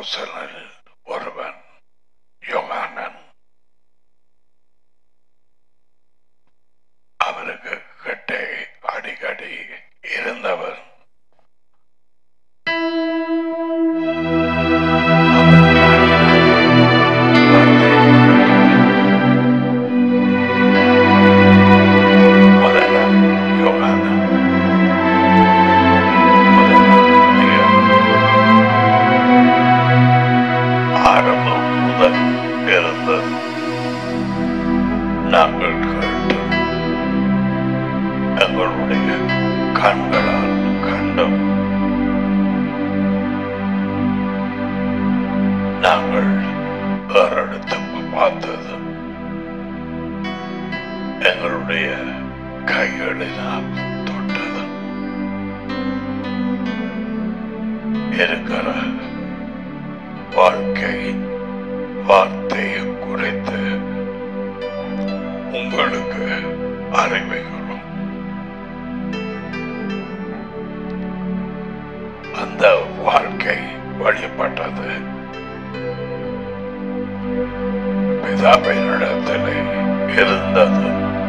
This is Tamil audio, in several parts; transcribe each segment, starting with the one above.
அப்போஸ்தலரில் ஒருவன் யோகானன் அவருக்கு கிட்டே அடிக்கடி இருந்தவர் முதல்ல யோகானன் ஆரம்பம் முதல் இருந்தது நாங்கள் கேட்டு எங்களுடைய கண்களால் கண்டும் நாங்கள் வேறெடுத்து பார்த்தது எங்களுடைய கைகளினால் தொட்டது இருக்கிற வாழ்க்கை வார்த்தையை குறித்து உங்களுக்கு அறிவிக்கிறோம் அந்த வாழ்க்கை வழிபட்டது பிதாவினிடத்தில் இருந்தது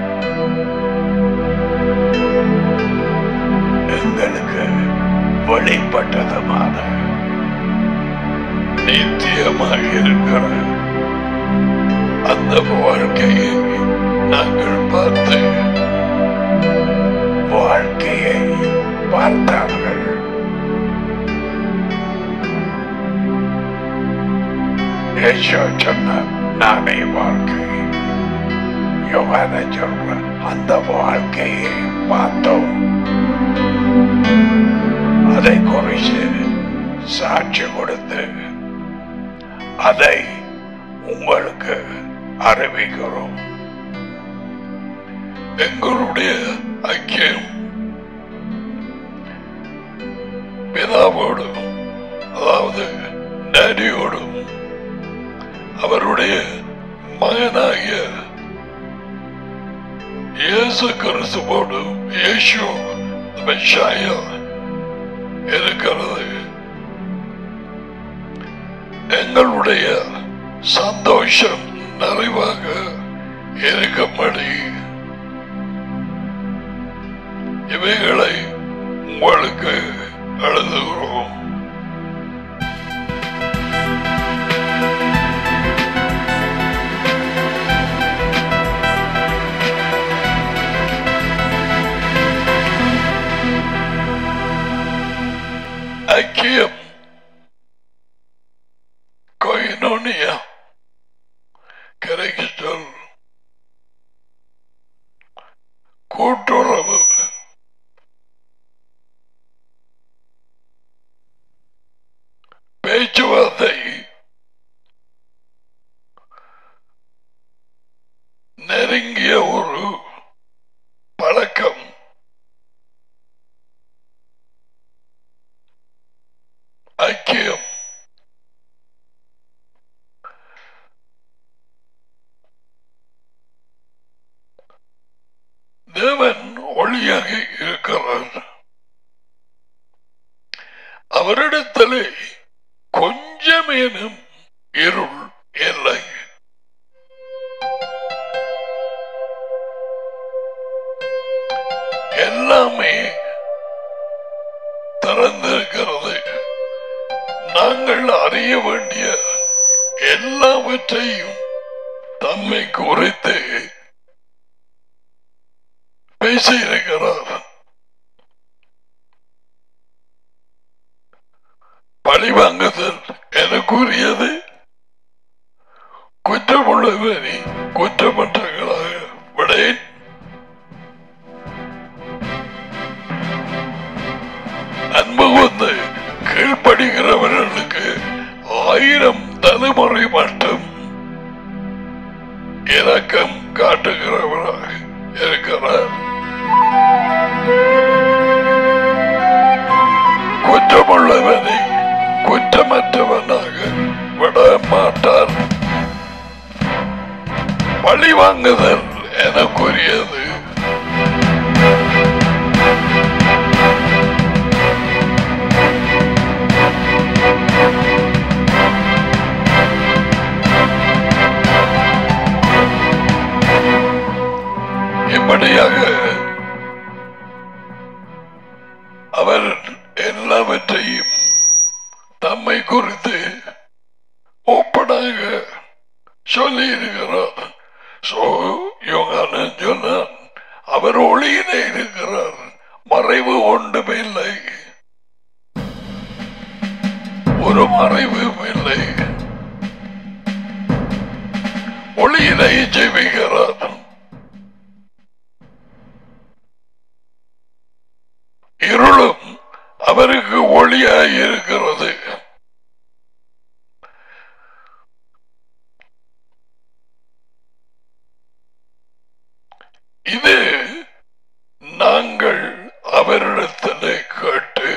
எங்களுக்கு வெளிப்பட்டதுமான நித்தியமாக இருக்கிற அந்த வாழ்க்கையை நாங்கள் பார்த்து வாழ்க்கையை பார்த்தார்கள் ஏசோ சொன்ன நானே வாழ்க்கை யோகான சொல்ற அந்த வாழ்க்கையை பார்த்தோம் அதை குறித்து சாட்சி கொடுத்து அதை உங்களுக்கு அறிவிக்கிறோம் எங்களுடைய ஐக்கியம் பிதாவோடும் அதாவது டேடியோடும் அவருடைய மகனாகிய இயேசு கிறிஸ்துவோடும் இயேசு மெஷாயா இருக்கிறது எங்களுடைய சந்தோஷம் நிறைவாக இருக்கும்படி இவைகளை உங்களுக்கு எழுதுகிறோம் ஐக்கியம் கொயினோனியா கரைக்கு சொல் கூட்டுறவு பேச்சுவார்த்தை நெருங்கிய ஒரு பழக்கம் ஐக்கியம் தேவன் ஒளியாக இருக்கிறார் அவரிடத்திலே கொஞ்சமேனும் இருள் இல்லை எல்லாமே திறந்திருக்கிறது நாங்கள் அறிய வேண்டிய எல்லாவற்றையும் தம்மை குறித்து பேசியிருக்கிறார் பழிவாங்குதல் எனக்குரியது குற்றமுள்ளவரை குற்றமற்றங்களாக விடேன் அன்பு வந்து கீழ்ப்படுகிறவர்களுக்கு ஆயிரம் தலைமுறை மட்டும் இரக்கம் காட்டுகிறவராக இருக்கிறார் குற்றமுள்ளவனை குற்றமற்றவனாக விட மாட்டார் பழி வாங்குதல் எனக்குரியது இப்படியாக அவர் எல்லாவற்றையும் தம்மை குறித்து ஒப்பனாக சொல்லி இருக்கிறார் சோ யோகானன் சொன்னான் அவர் ஒளியிலே இருக்கிறார் மறைவு ஒன்றும் இல்லை ஒரு மறைவும் இல்லை ஒளியிலே ஜெபிக்கிறார் இருளும் அவருக்கு ஒளியாய் இருக்கிறது இது நாங்கள் அவரிடத்திலே கேட்டு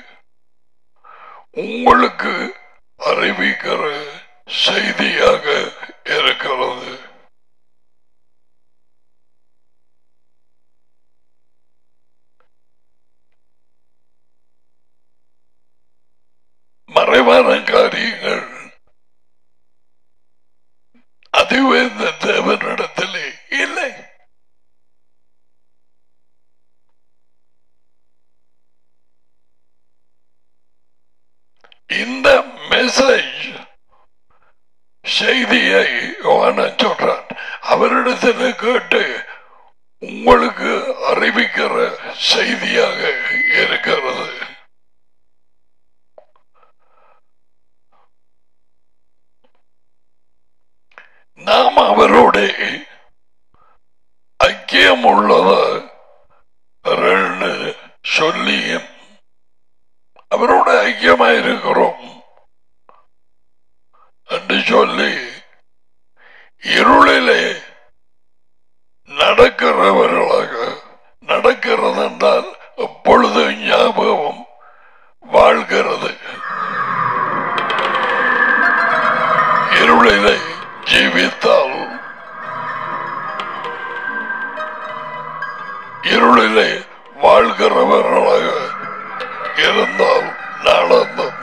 உங்களுக்கு அறிவிக்கிற செய்தியாக இருக்கிறது மறைவான காரியங்கள் அதுவே இந்த தேவனிடத்திலே இல்லை இந்த மெசேஜ் செய்தியை யோவானன் சொல்றான் அவரிடத்தில் கேட்டு உங்களுக்கு அறிவிக்கிற செய்தியாக இருக்கிறது நாம் அவரோட ஐக்கியம் உள்ளவர்கள்னு சொல்லியும் அவரோட ஐக்கியமாயிருக்கிறோம் என்று சொல்லி இருளிலே நடக்கிறவர்களாக நடக்கிறது என்றால் எப்பொழுது ஞாபகம் வாழ்கிறது இருளிலே ஜீவித்தால் இருளிலே வாழ்கிறவர்களாக இருந்தால் நடந்தும்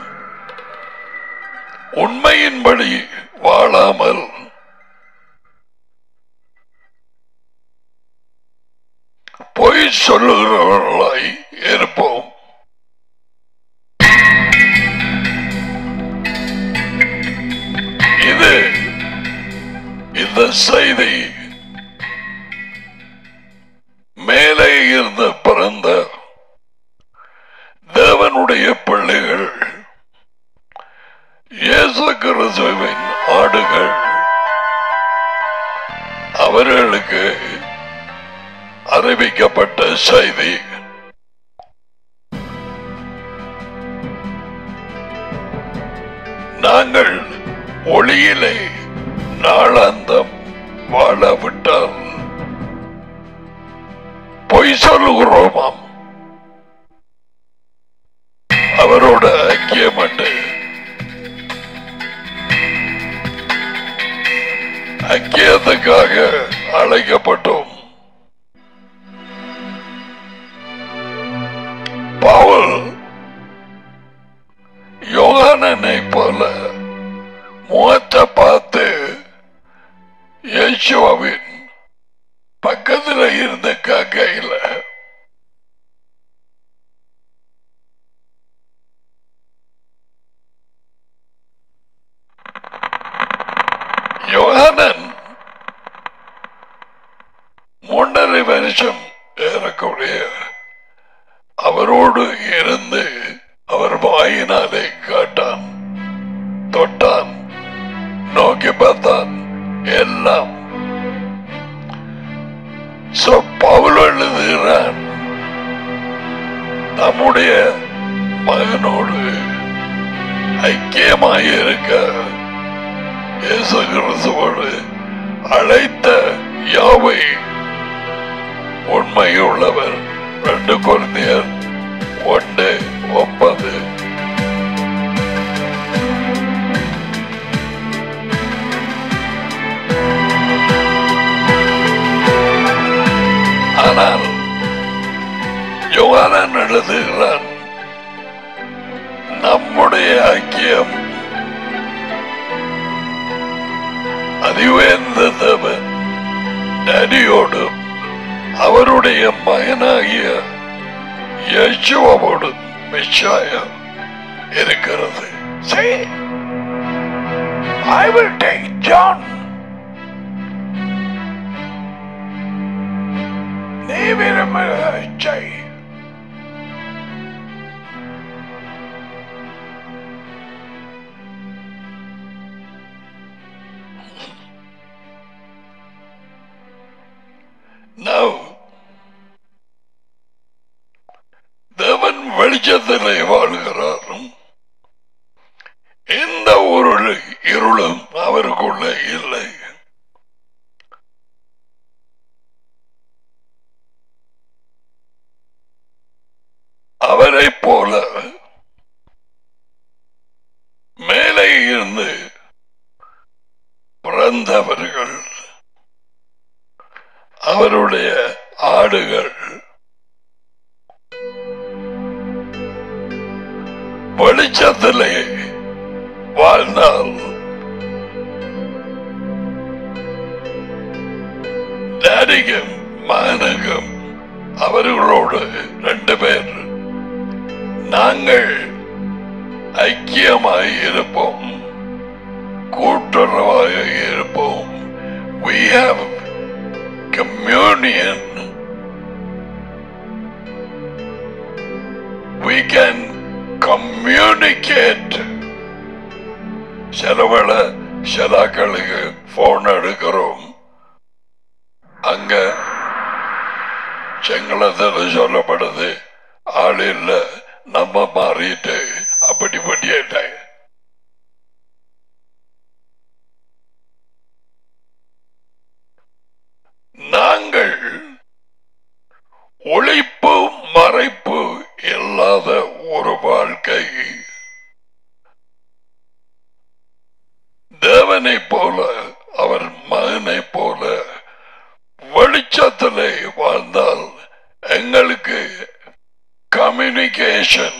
உண்மையின்படி வாழாமல் பொய் சொல்லுகிறவர்களாய் இருப்போம் இது இந்த செய்தி மேலே இருந்து பிறந்த தேவனுடைய பிள்ளைகள் இயேசு கிறிஸ்துவின் ஆடுகள் அவர்களுக்கு அறிவிக்கப்பட்ட செய்தி நாங்கள் ஒளியிலே நாளாந்தம் வாழவிட்டால் பொய் சொல்லுகிறோமாம் அவரோட ஐக்கியம் என்று ஐக்கியத்துக்காக அழைக்கப்பட்டோம் பவுல் யோகானனை போல முகத்தை பார்த்து இயேசுவின் பக்கத்துல இருந்த காக்கையில் யோகானன் மூன்றரை வருஷம் ஏறக்கூடிய அவரோடு இருந்து அவர் வாயினாலே கேட்டான் தொட்டான் நோக்கி பார்த்தான் எல்லாம் So, பவுல் எழுதுகிறான் நம்முடைய மகனோடு ஐக்கியமாயிருக்க இயேசு கிறிஸ்துவோடு அழைத்த யாவை உண்மையுள்ளவர் ரெண்டு குழந்தையர் ஒன்று ஒன்பது ஆனால் யோகானன் எழுதுகிறான் நம்முடைய ஐக்கியம் அதிவேந்த தேவன் டேடியோடும் அவருடைய மகனாகிய யேசுவோடு மெஷாயா இருக்கிறது See, I will take John. நீ விரும்புகிறதை செய் Now, தேவன் வெளிச்சத்திலே வாழ்கிறாரும் எந்த ஒரு இருளும் அவருக்குள்ள இல்லை அவரை போல மேலே இருந்து பிறந்தவர்கள் அவருடைய ஆடுகள் வெளிச்சத்திலே வாழ்ந்தால் டேடிக்கும் மகனுக்கும் அவர்களோடு ரெண்டு பேர் நாங்கள் ஐக்கியமாய் இருப்போம் கூட்டுறவாக இருப்போம் we have communion we can communicate சிலவள சிலாக்களுக்கு போன் எடுக்கிறோம் அங்க செங்களத்தில் சொல்லப்படுது ஆள் இல்ல நம்ம மாறிட்டு அப்படி பட்டியிட்டேன் நாங்கள் ஒளிப்பு மறைப்பு இல்லாத ஒரு வாழ்க்கை தேவனை போல அவர் மகனை போல வெளிச்சத்திலே வாழ்ந்தால் எங்களுக்கு கம்யூனிகேஷன்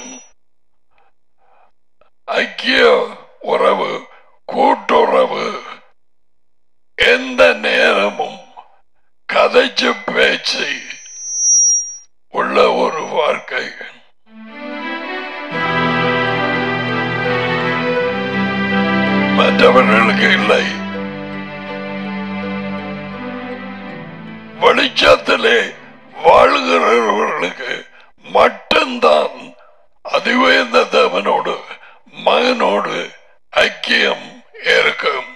ஐக்கிய உறவு கூட்டுறவு எந்த நேரமும் கதைச்சு பேச்சு உள்ள ஒரு வாழ்க்கை மற்றவர்களுக்கு இல்லை வெளிச்சத்திலே வாழ்கிறவர்களுக்கு மட்டும்தான் அதிவேந்த தேவனோடு மகனோடு ஐக்கியம் இருக்கும்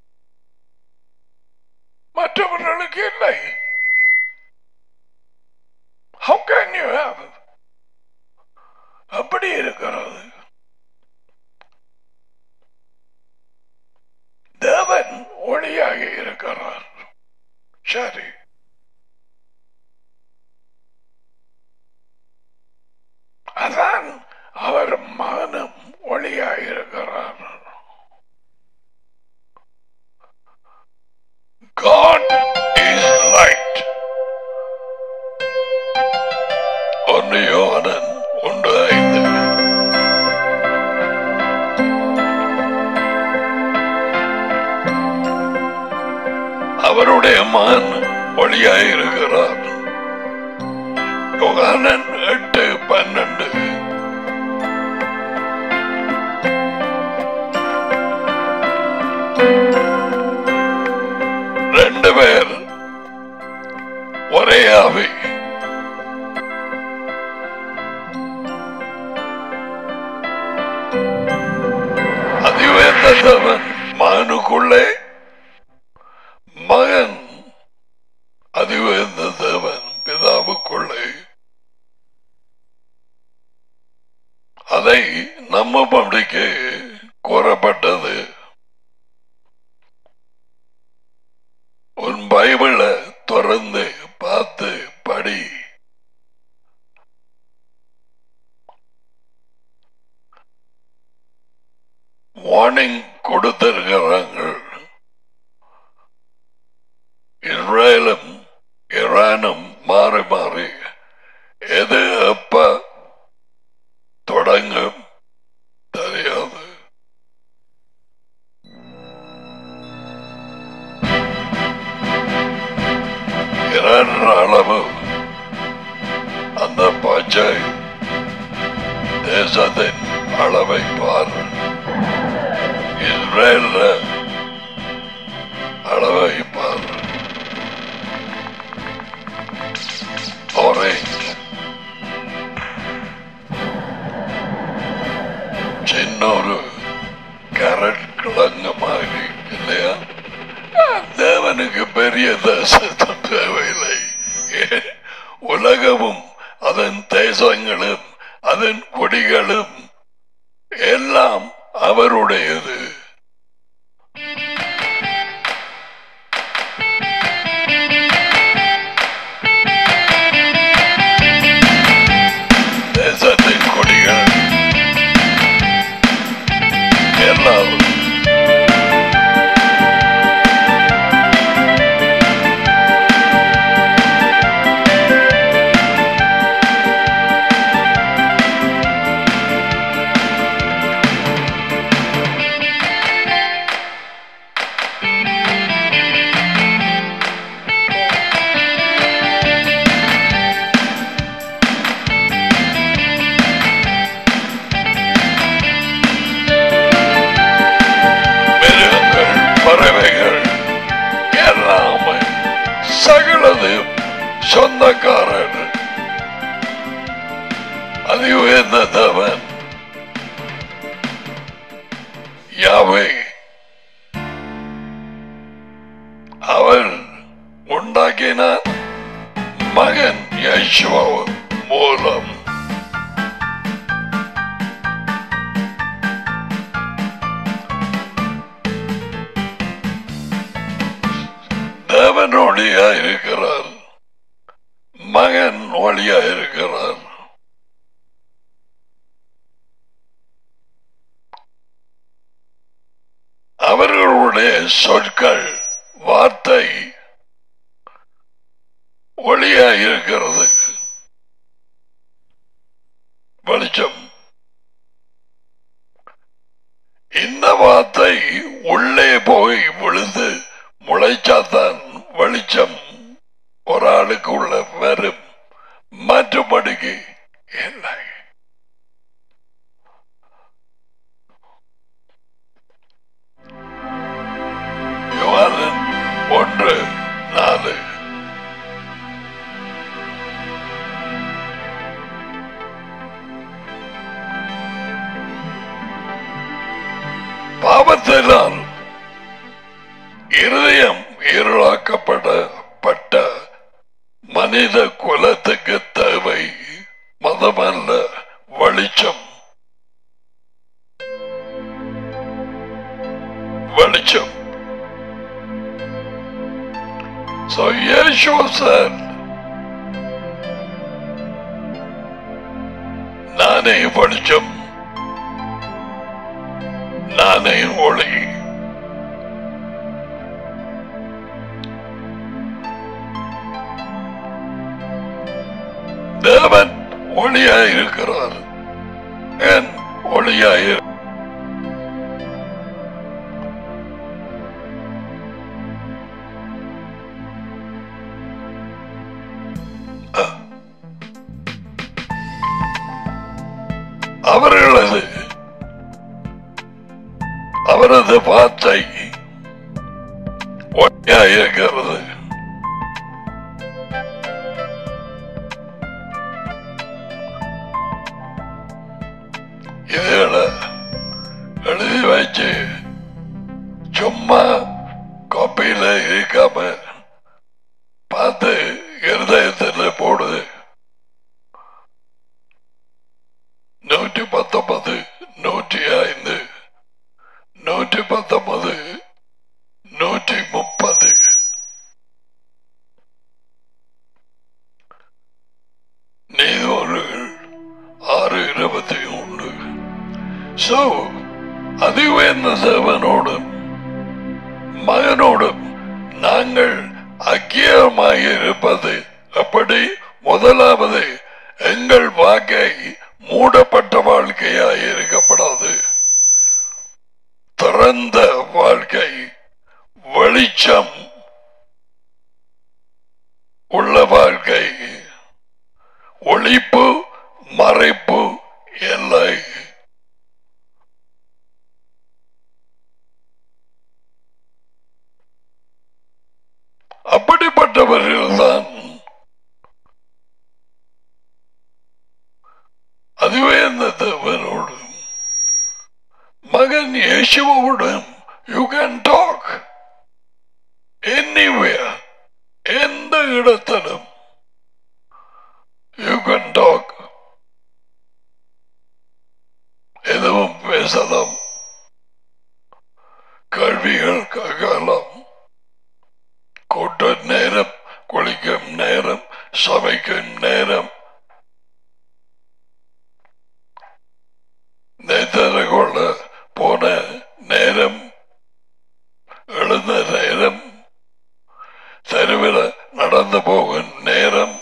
மற்றவர்களுக்கு இல்லை How can you have அப்படி இருக்கிறது தேவன் ஒளியாக இருக்கிறார் சரி அதான் அவர் மகனும் ஒளியாக இருக்கிறார் God is light. ஒன்று யோகனன் ஒன்று ஐந்து அவருடைய மகன் ஒளியாய் இருக்கிறார் யோகானன் எட்டு பன்னெண்டு ரெண்டு பேர் ஒரே ஆவி அதிவேந்த தேவன் மகனுக்குள்ளே மகன் அதிவேந்த தேவன் பிதாவுக்குள்ளே அதை நம்ம பண்டிக்கு கூறப்பட்டது உன் பைபிளை திறந்து பார்த்து படி வார்னிங் கொடுத்திருக்கிறாங்க இஸ்ரேலும் ஈரானும் மாறி மாறி எது எப்ப தொடங்கும் தெரியாது ஈரான் அளவு அளவை பார் இஸ்ரேல்ல அளவை பார் ஆரஞ்ச் சின்ன ஒரு கேரட் கிழங்கு மாதிரி இல்லையா தேவனுக்கு பெரிய தேசத்தும் தேவையில்லை ஏன்? உலகமும் அதன் தேசங்களும் அதன் கொடிகளும் எல்லாம் அவருடையது தேசத்தின் கொடிகள் எல்லாம் மிருகங்கள் பறவைகள் எல்லாமே சகலது சொந்தக்காரன் அது உயர்ந்த தேவன் யாவை அவன் உண்டாக்கினான் மகன் யேசுவ மூலம் தேவன் ஒளியா இருக்கிறார் மகன் ஒளியா இருக்கிறார் அவர்களுடைய சொற்கள் வார்த்தை ஒளியா இருக்கிறது வெளிச்சம் இந்த வார்த்தை உள்ளே போய் விழுந்து முளைச்சாதான் வெளிச்சம் ஒரு ஆளுக்கு உள்ள வரும் மற்றபடிக்கு இல்லை யோவானன் ஒன்று நாலு பாவத்தினால் இருதயம் இருளாக்கப்படப்பட்ட மனித குலத்துக்கு தேவை மதமல்ல வெளிச்சம் வெளிச்சம் So Yeshua said, நானே வெளிச்சம் நானே ஒளி தேவன் ஒளியாய் இருக்கிறார் என் ஒளியாய் இரு- அவர்களது அவரது வார்த்தை ஒளியாய் இருக்கிறது இதுகளை எழுதி வச்சு சும்மா காப்பியில இருக்காம பார்த்து இருதயத்தில் போடுது நூற்றி பத்தொன்பது நூற்றி ஐந்து நூற்றி பத்தொன்பது நூற்றி முப்பது நீதிமன்றங்கள் ஆறு இருபத்தி ஒன்று சோ அதிவேந்த தேவனோடும் மகனோடும் நாங்கள் ஐக்கியமாக இருப்பது அப்படி முதலாவது எங்கள் வாழ்க்கை மூடப்பட்ட வாழ்க்கையாய் இருக்கப்படாது திறந்த வாழ்க்கை வெளிச்சம் உள்ள வாழ்க்கை ஒளிப்பு மறைப்பு இல்லை கொண்டவர்கள்தான் அதுவே அந்த தேவனோடு மகன் இயேசுவோடும் யூ கேன் டாக் எனிவேர் எந்த இடத்திலும் யூ கேன் டாக் எதுவும் பேசலாம் கேள்விகள் கேட்கலாம் கூட்ட நேரம் குளிக்கும் நேரம் சமைக்கும் நேரம் நேத்தர கொள்ள போன நேரம் எழுந்த நேரம் தெருவில் நடந்து போகும் நேரம்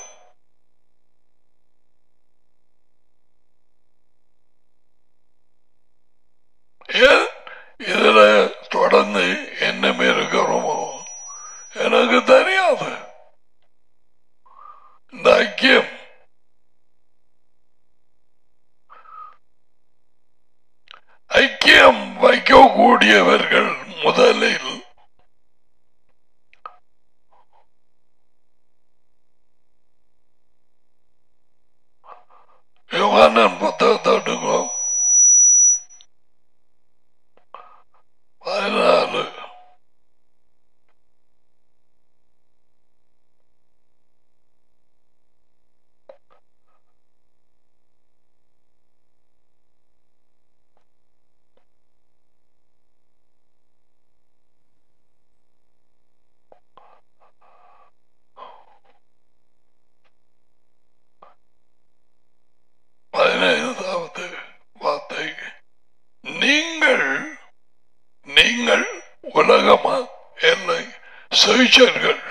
ஏன் இதுல தொடர்ந்து என்ன இருக்கிறோமோ எனக்கு தெரியாது இந்த ஐக்கியம் ஐக்கியம் வைக்கக்கூடியவர்கள் முதலில் யோகானன் புத்தகத்தோட்டுக்கோ பதினாலு பதினைந்தாவது வார்த்தை நீங்கள் நீங்கள் உலகமா இல்லை சுவிச்சர்கள்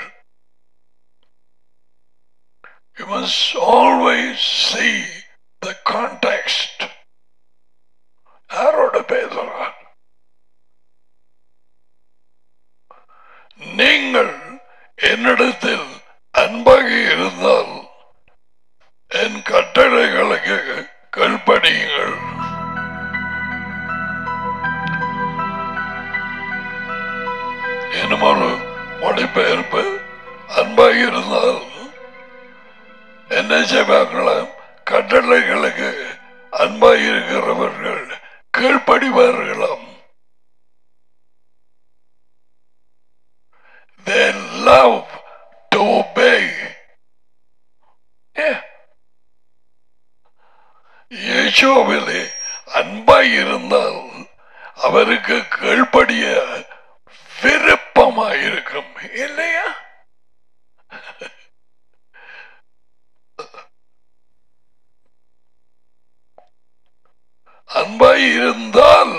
You must always see the context. யாரோட பேசுறார் நீங்கள் என்னிடத்தில் அன்பாக இருந்தால் என் கட்டளைகளுக்கு கல்படியுங்கள் என்னும் ஒரு மொழிபெயர்ப்பு அன்பாக இருந்தால் என்ன செய்வார்களாம் கட்டளைகளுக்கு அன்பாக இருக்கிறவர்கள் கீழ்ப்படிவார்களாம் They love to obey. Yeah. இயேசுவிலே அன்பாய் இருந்தால் அவருக்கு கீழ்ப்படிய விருப்பமாயிருக்கும் இல்லையா அன்பாய் இருந்தால்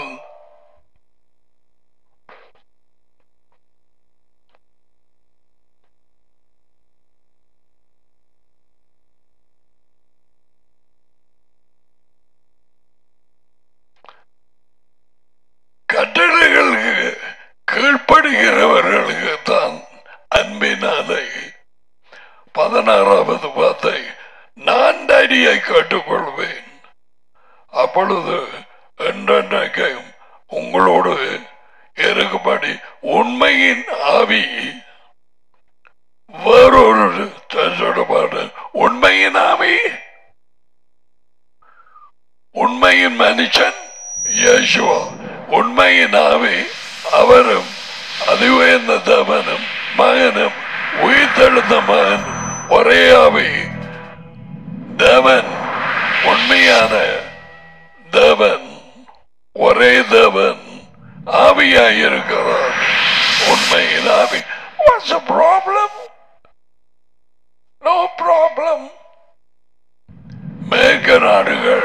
கட்டளைகளுக்கு கீழ்ப்படுகிறவர்களுக்கு தான் அன்பினாலே பதினாறாவது வார்த்தை நான் அடியை கேட்டுக்கொள்வேன் அப்பொழுது என்றென்றைக்கும் உங்களோடு இருக்கும்படி உண்மையின் ஆவி வேறொரு சொல்லப்பாடு உண்மையின் ஆவி உண்மையின் மனுஷன் இயேசுவா உண்மையின் ஆவி அவரும் அதிவேந்த தேவனும் மகனும் உயிர்த்தெழுந்த மகன் ஒரே ஆவி தேவன் உண்மையான தேவன் ஒரே தேவன் ஆவியாயிருக்கிறார் உண்மையின் ஆவி what's a problem no problem மேற்க நாடுகள்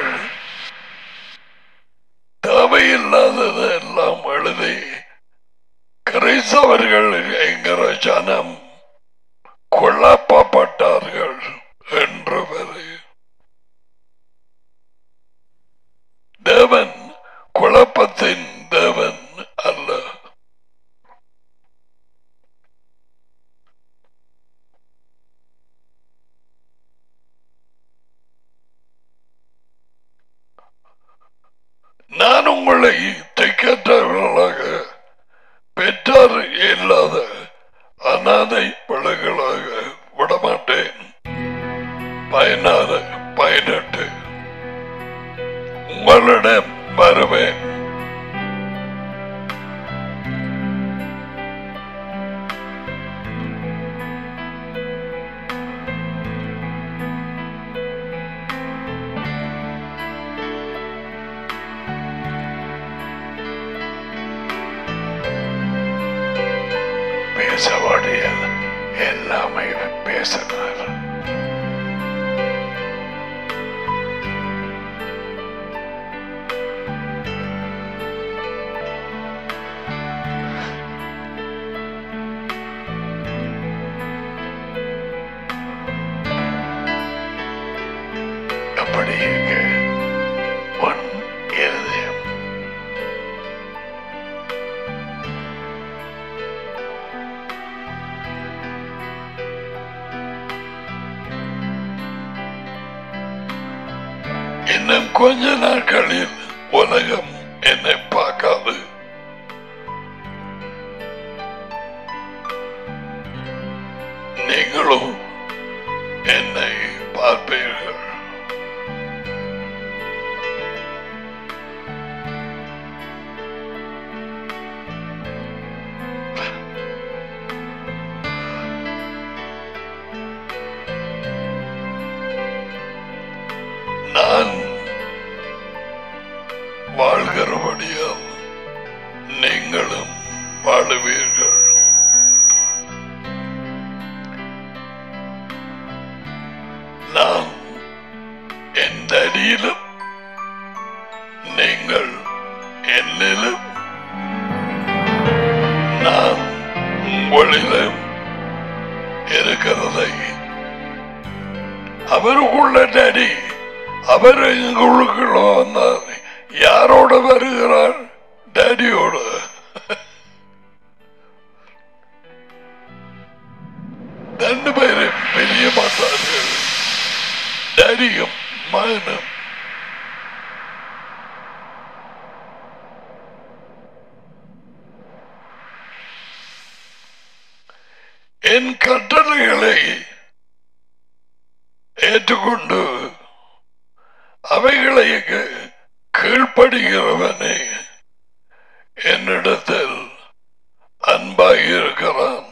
தேவையில்லாதது எல்லாம் எழுதி கிறிஸ்தவர்கள் என்கிற ஜனம் குழப்பப்பட்டார்கள் என்று வரை தேவன் குழப்பத்தின் தேவன் அல்ல நான் உங்களை தைக்கற்றவர்களாக பெற்றார் இல்லாத அனாதை பிள்ளைகளாக பேச வேண்டியது எல்லாமே பேசினார் அப்படி இருக்க உன் இருதயம் இன்னும் கொஞ்ச நாட்களில் உலகம் என்னை பார்க்காது நீங்களும் என்னை பார்ப்பீர்கள் நான் வாழ்கிறபடியால் நீங்களும் வாழுவீர்கள் நான் எந்த அடியிலும் நீங்கள் என்னிலும் நான் உங்களிலும் இருக்கிறதை அவருக்குள்ள டேடி அவர் எங்களுக்குள்ள வந்தார் யாரோட வருகிறார் டேடியோட ரெண்டு பேரும் பெரிய மாட்டார்கள் டேடியும் மகனும் என் கட்டளைகளை ஏற்றுக்கொண்டு அவைகளை கீழ்ப்படுகிறவனே என்னிடத்தில் அன்பாயிருக்கிறான்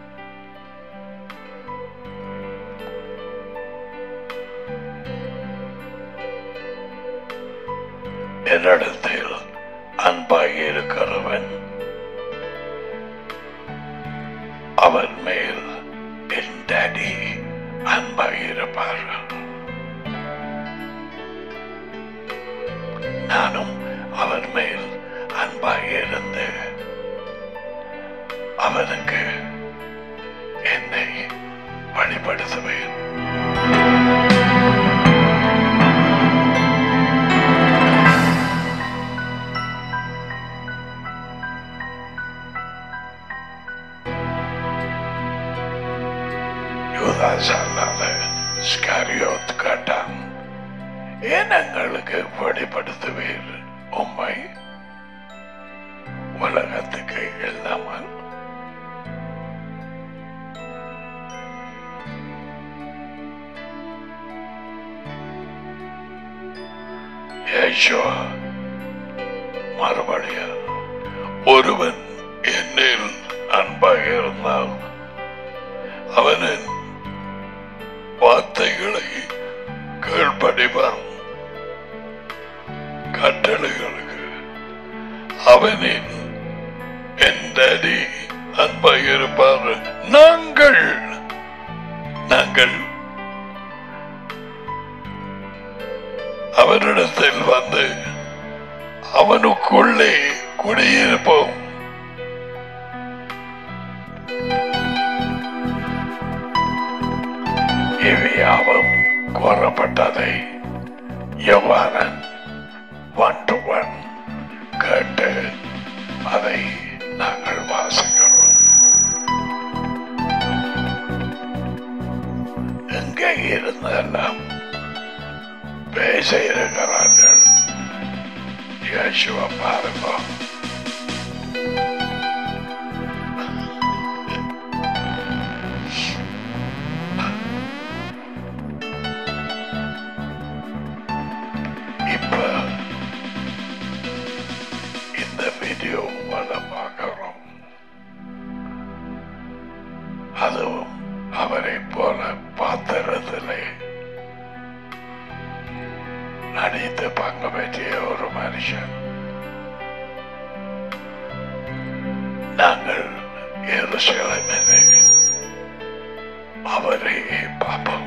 என்னிடத்தில் அன்பாயிருக்கிறவன் அவன் மேல் என் டாடி அன்பாயிருப்பார் நானும் அவர் மேல் அன்பாயிருந்து அவனுக்கு என்னை வழிபடுத்துவேன் யூதாஸ் அல்லாத ஸ்காரியோத் காட்டான் ஏனங்களுக்கு வெளிப்படுத்துவீர் உம்மை உலகத்துக்கு இல்லாமல் யேசுவா மறுபடியும் ஒருவன் என்னில் அன்பாக இருந்தால் அவனின் வார்த்தைகளை கீழ்ப்படிவான் கட்டளைகளுக்கு அவனின் என் டாடி அன்பாக இருப்பார் நாங்கள் நாங்கள் அவனிடத்தில் வந்து அவனுக்குள்ளே குடியிருப்போம் இவையாவும் கோரப்பட்டதை யவானன் ஒன் டு ஒன் கேட்டு அதை நாங்கள் வாசிக்கிறோம் எங்கே இருந்தெல்லாம் பேச இருக்கிறார்கள் யேசுவ பாருங்க இப்ப இந்த வீடியோ பார்க்கிறோம் அதுவும் அவரை போல பாத்திரத்திலே நடித்து பங்கு பெற்றிய ஒரு மனுஷன் நாங்கள் எருசலேமிலே அவரே பாப்பம்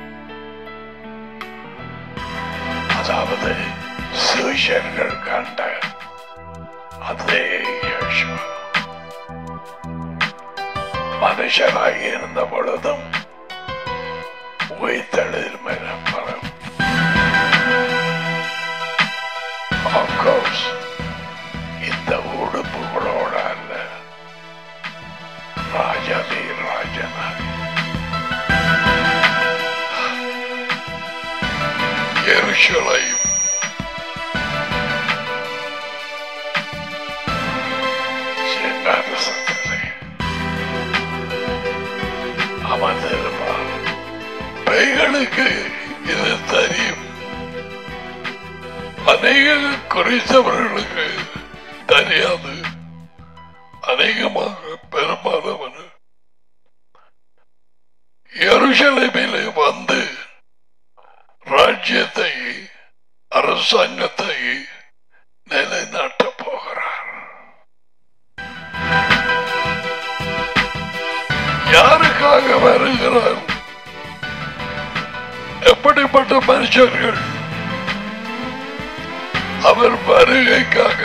அதாவது சிஷர்கள் கண்ட அதே இயேசு மனுஷராக இருந்த பொழுதும் உயிர்த்தெழுதல் மரம் Of course, இந்த உடுப்புகளோட அல்ல ராஜாதி ராஜனாக எருசலேம் சிங்காரசத்திலே அமர்ந்திருப்பார் பெய்களுக்கு இது தெரியும் அநேக குறித்தவர்களுக்கு தெரியாது அநேகமாக பெரும்பாலான எருசலேமிலே வந்து ராஜ்யத்தை அரசாங்கத்தை நிலைநாட்டப் போகிறார் யாருக்காக வருகிறார் எப்படிப்பட்ட மனுஷர்கள் அவர் வருகைக்காக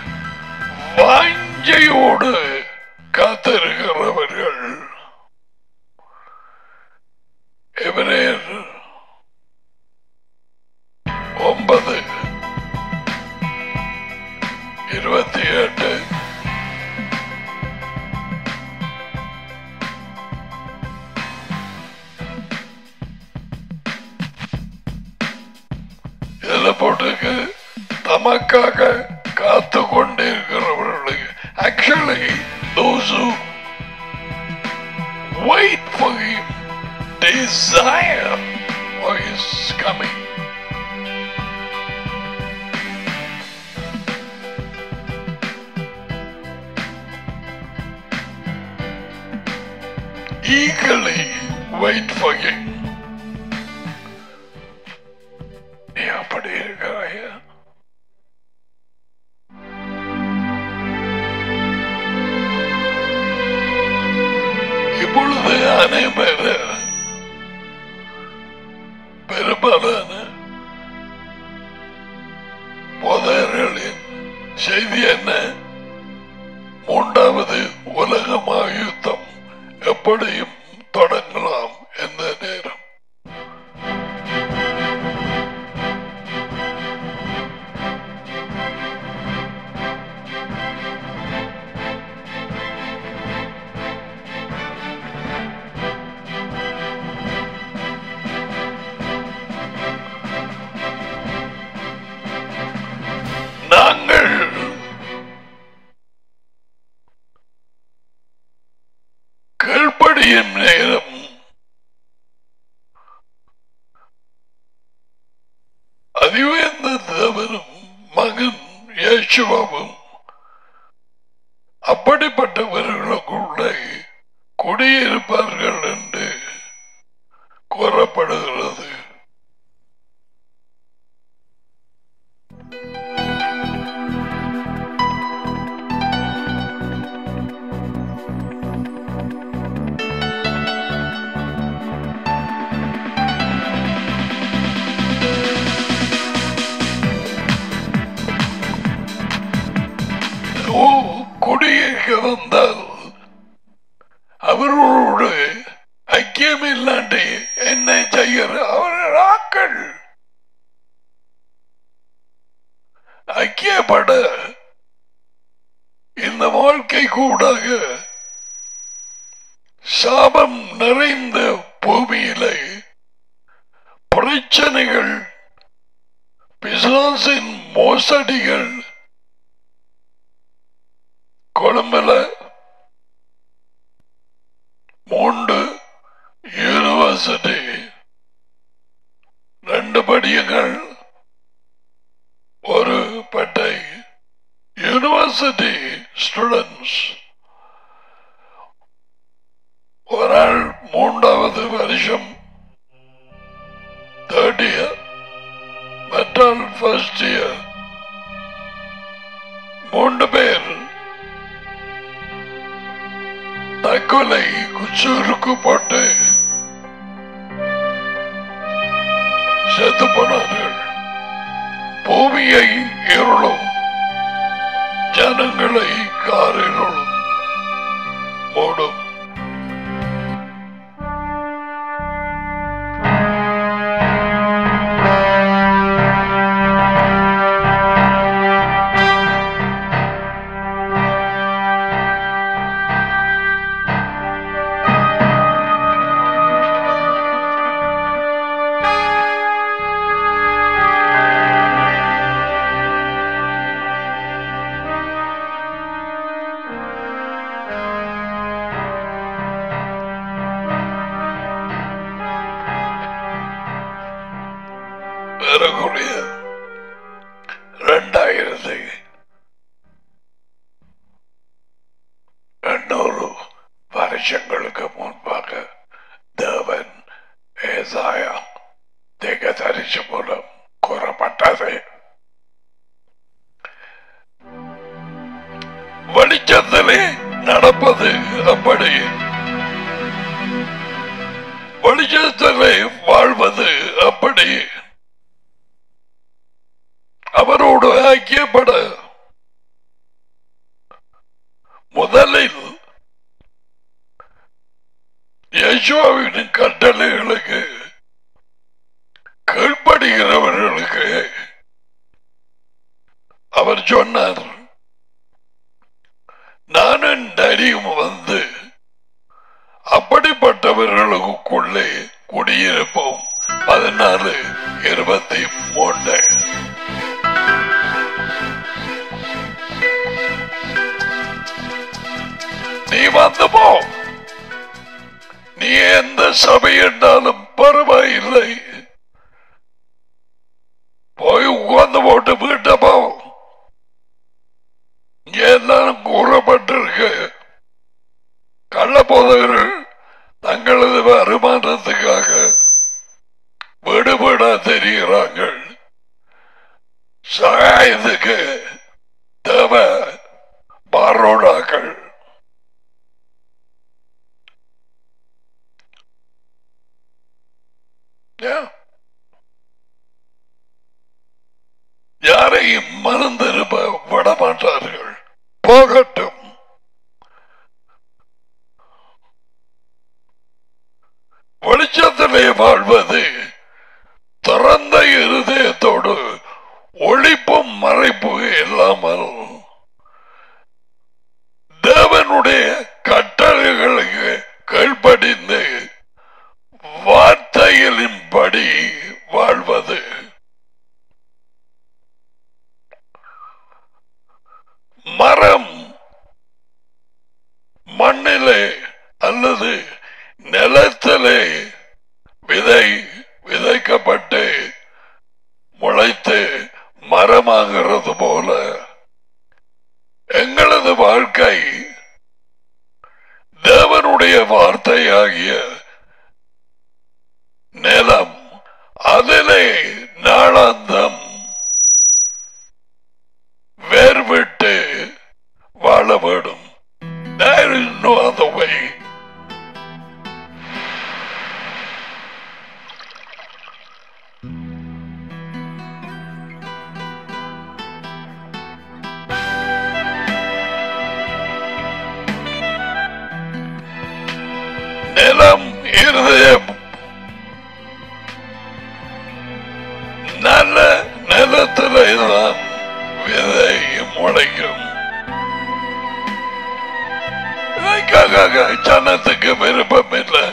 வாஞ்சையோடு காத்திருக்கிறவர்கள் எவரேர் ஒன்பது இருபத்தி எட்டு இதுல போட்டுக்கு தமக்காக காத்து கொண்டிருக்கிறவர்களுக்கு actually those who wait for him desire for his coming eagerly wait for him நீ அப்படி இருக்கிறாயா இப்பொழுது அனைவர பெரும்பாலான போதகர்களின் செய்தி என்ன மூன்றாவது உலக மகாயுத்தம் எப்படியும் தொடங்கலாம் எந்த நேரம் நாங்கள் கீழ்ப்படியும் நேரம் அதிவேந்த தேவனும் மகன் இயேசுவாவும் அப்படிப்பட்டவர்களுக்குள்ளே குடியிருப்பார்கள் என்று கூறப்படுகிறது ஓ குடியிருக்க வந்தால் அவர்களோடு ஐக்கியம் இல்லாண்டி என்ன செய்கிற அவர்கள் ஆக்கள் ஐக்கியப்பட இந்த வாழ்க்கை கூடாக சாபம் நிறைந்த பூமியிலே பிரச்சனைகள் பிசாசின் மோசடிகள் கொழும்புல மூன்று யூனிவர்சிட்டி ரெண்டு படியங்கள் ஒரு பட்டை யூனிவர்சிட்டி ஸ்டூடெண்ட்ஸ் ஒரு ஆள் மூன்றாவது வருஷம் தேர்ட் இயர் மற்றால் ஃபர்ஸ்ட் இயர் மூன்று பேர் தற்கொலை சுருக்கப்பட்டு செத்து போனார்கள் பூமியை இருளும் ஜனங்களை காரிருளும் மூடும் ஏறக்குறைய ரெண்டாயிரத்தி எண்ணூறு வருஷங்களுக்கு முன்பாக தேவன் ஏசாயா தேக தரிசி மூலம் கூறப்பட்டது வெளிச்சத்திலே நடப்பது அப்படி வெளிச்சத்திலே வாழ்வது அப்படி அவரோடு ஐக்கியப்பட முதலில் யேசுவின் கட்டளைகளுக்கு கீழ்ப்படுகிறவர்களுக்கு அவர் சொன்னார் நானும் நரியும் வந்து அப்படிப்பட்டவர்களுக்குள்ளே குடியிருப்போம் பதினாலு இருபத்தி மூன்று நீ வந்து போ நீ எந்த சபை என்றாலும் பரவாயில்லை போய் உட்கார்ந்து போட்டு வீட்டை போ இங்க எல்லாரும் கூறப்பட்டிருக்கு கள்ள போதவர்கள் தங்களது வருமானத்துக்காக வீடு வீடா தெரிகிறார்கள் சகாயத்துக்கு தேவை பாரோடாக்கள் Yeah. யாரையும் மறந்திருப்ப விட மாட்டார்கள் போகட்டும் வெளிச்சத்திலே வாழ்வது திறந்த இருதயத்தோடு ஒளிப்பும் மறைப்பு இல்லாமல் தேவனுடைய கட்டளைகளுக்கு கீழ்ப்படிந்து வார்த்தைகளின்படி வாழ்வது மரம் மண்ணிலே அல்லது நிலத்திலே விதை விதைக்கப்பட்டு முளைத்து மரமாகிறது போல எங்களது வாழ்க்கை தேவனுடைய வார்த்தையாகிய நிலம் அதிலே நாளாந்தம் வேர்விட்டு வாழ வேண்டும் There is no other way. நிலம் இருதயம் நல்ல நிலத்திலே தான் விதை முளைக்கும் இதற்காக ஜனத்துக்கு விருப்பம் இல்லை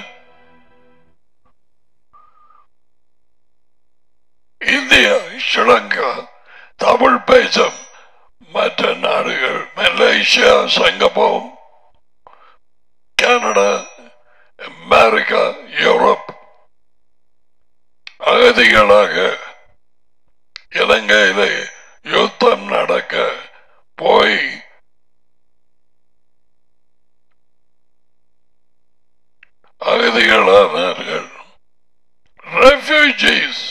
இந்தியா ஸ்ரீலங்கா தமிழ் பேசும் மற்ற நாடுகள் Malaysia Singapore Canada America Europe அகதிகளாக இலங்கையிலே யுத்தம் நடக்க போய் அகதிகளானார்கள் ரெஃப்யூஜிஸ்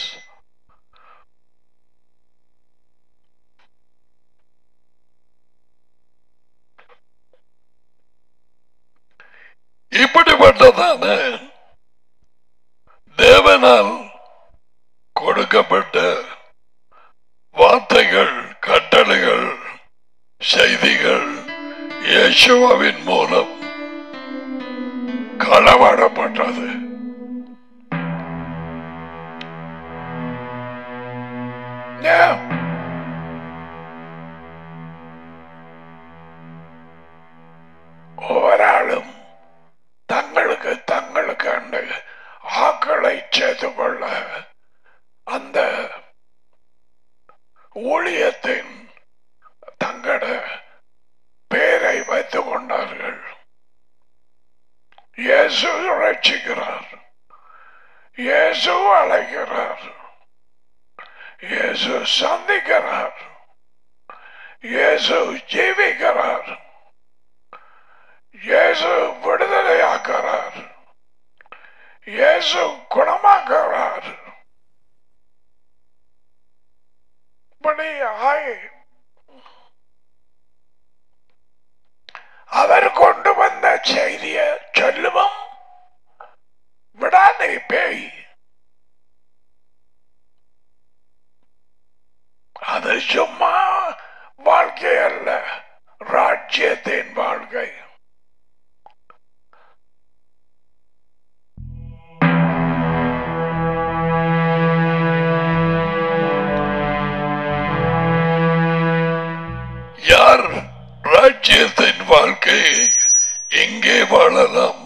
கொடுக்கப்பட்ட வார்த்தைகள் கட்டளைகள் செய்திகள் இயேசுவாவின் மூலம் களவாடப்பட்டது Yeah. ஒவ்வொராளும் தங்களுக்கு தங்களுக்கு அந்த ஆக்களை சேர்த்து கொள்ள அந்த ஊழியத்தின் தங்கள பேரை வைத்துக் கொண்டார்கள் இயேசு ரட்சிக்கிறார் இயேசு அழைக்கிறார் இயேசு சந்திக்கிறார் இயேசு ஜீவிக்கிறார் இயேசு விடுதலையாக்கிறார் இயேசு குணமாக்குறார் இப்படியாய் அவர் கொண்டு வந்த செய்திய சொல்லுவோம் விடாதே பேய் அது சும்மா வாழ்க்கை அல்ல ராஜ்யத்தின் வாழ்க்கை யார் ராஜ்யத்தின் வாழ்க்கையை எங்கே வாழலாம்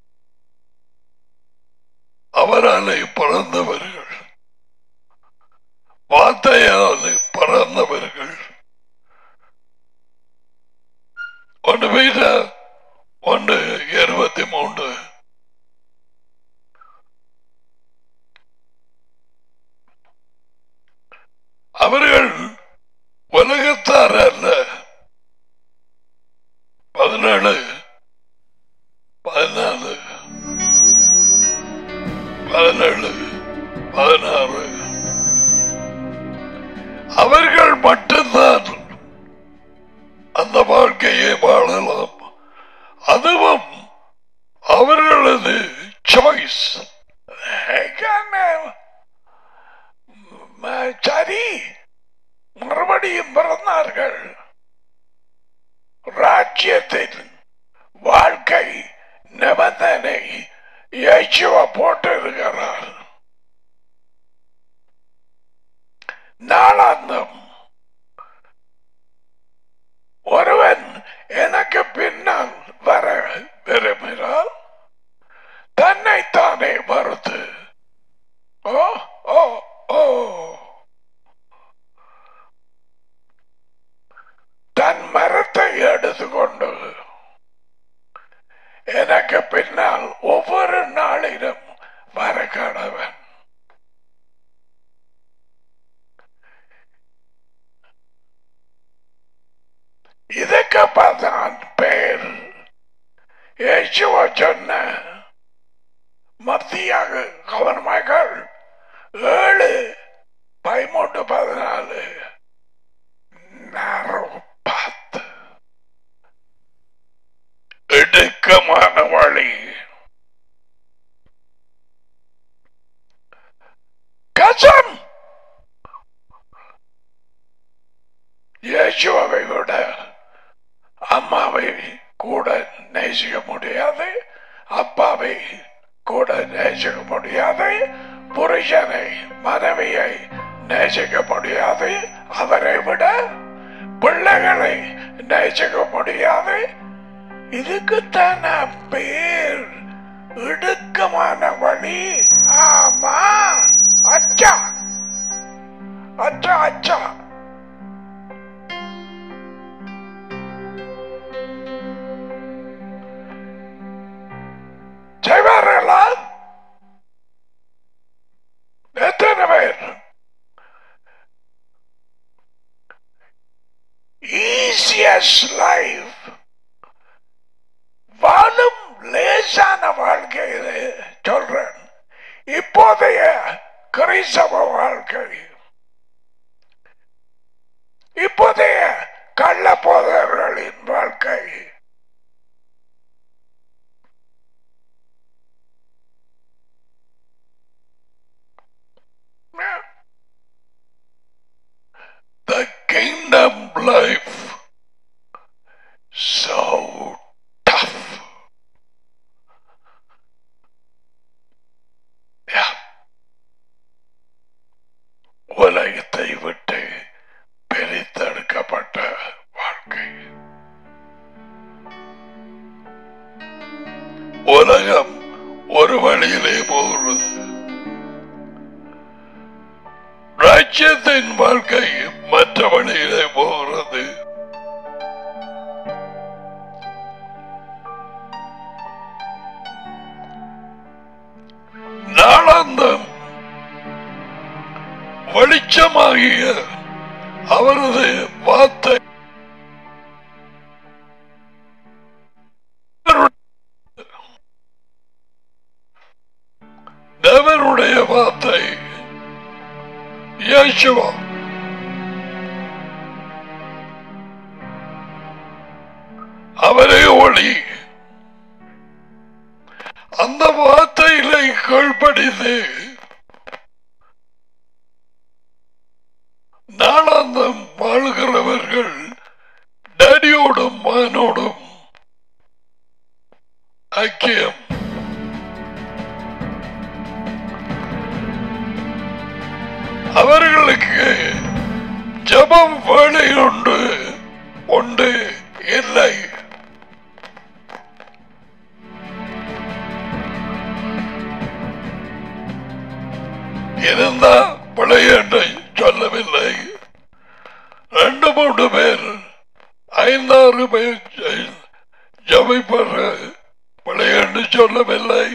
அவராலே பிறந்தவர்கள் வார்த்தையாலே பிறந்தவர்கள் ஒன்று வீத ஒன்று இருபத்தி மூன்று அவர்கள் உலகத்தார் அல்ல பதினேழு பதினாலு பதினேழு பதினாறு அவர்கள் மட்டும்தான் அந்த வாழ்க்கையை வாழலாம் அதுவும் அவர்களது சாய்ஸ் சரி மறுபடியும் பிறந்தார்கள் ராஜ்யத்தின் வாழ்க்கை நிபந்தனை இயேசுவ போட்டிருக்கிறார் நாளாந்தம் ஒருவன் எனக்கு பின்னால் வர விரும்பினால் தன்னைத்தானே மறுத்து ஓ ஓ ஓ தன் மரத்தை எடுத்துக்கொண்டு எனக்கு பின்னால் ஒவ்வொரு நாளிலும் வர கடவன் இதுக்கு பார்த்தான் பேர் இயேசுவ சொன்ன மத்தியாக கவனமாக்கள் ஏழு பதிமூன்று பதினாலு narrow path. இடுக்கமான வழி கசம் இயேசுவை விட அம்மாவை கூட நேசிக்க முடியாது அப்பாவை கூட நேசிக்க முடியாது புருஷனை மனைவியை நேசிக்க முடியாது அவரை விட பிள்ளைகளை நேசிக்க முடியாது இதுக்குத்தான பேர் இடுக்கமான வழி ஆமா அச்சா அச்சா அச்சா செய்வார்களா எத்தனை பேர் ஈஸியஸ்ட் லைஃப் வாழும் லேசான வாழ்க்கையில சொல்றேன் இப்போதைய கிறிஸ்தவ வாழ்க்கை இப்போதைய கள்ள போதர்களின் வாழ்க்கை வழியிலே போகிறது ராஜ்யத்தின் வாழ்க்கை மற்ற வழியிலே போகிறது நாளாந்தம் வெளிச்சமாகிய அவரது வார்த்தை தேவனுடைய வார்த்தை இயேசுவா அவரே ஒளி அந்த வார்த்தையிலே கீழ்ப்படிந்து நாளாந்தம் வாழ்கிறவர்கள் டேடியோடும் மகனோடும் ஐக்கியம் அவர்களுக்கு ஜபம் வேலை உண்டு உண்டு இல்லை இருந்தா விளையாட்டை சொல்லவில்லை ரெண்டு மூன்று பேர் ஐந்தாறு பேர் ஜபிப்பற விளையாண்டு சொல்லவில்லை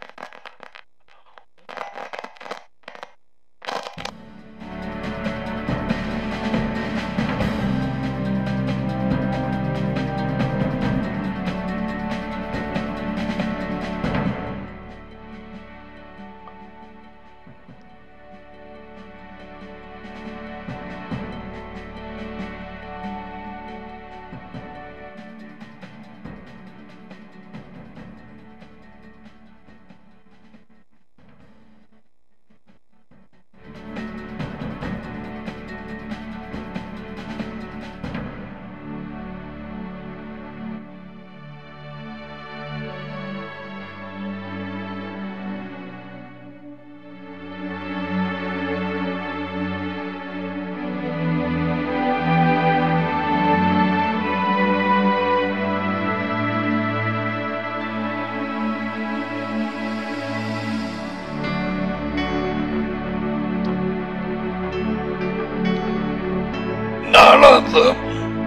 நாளாந்தம்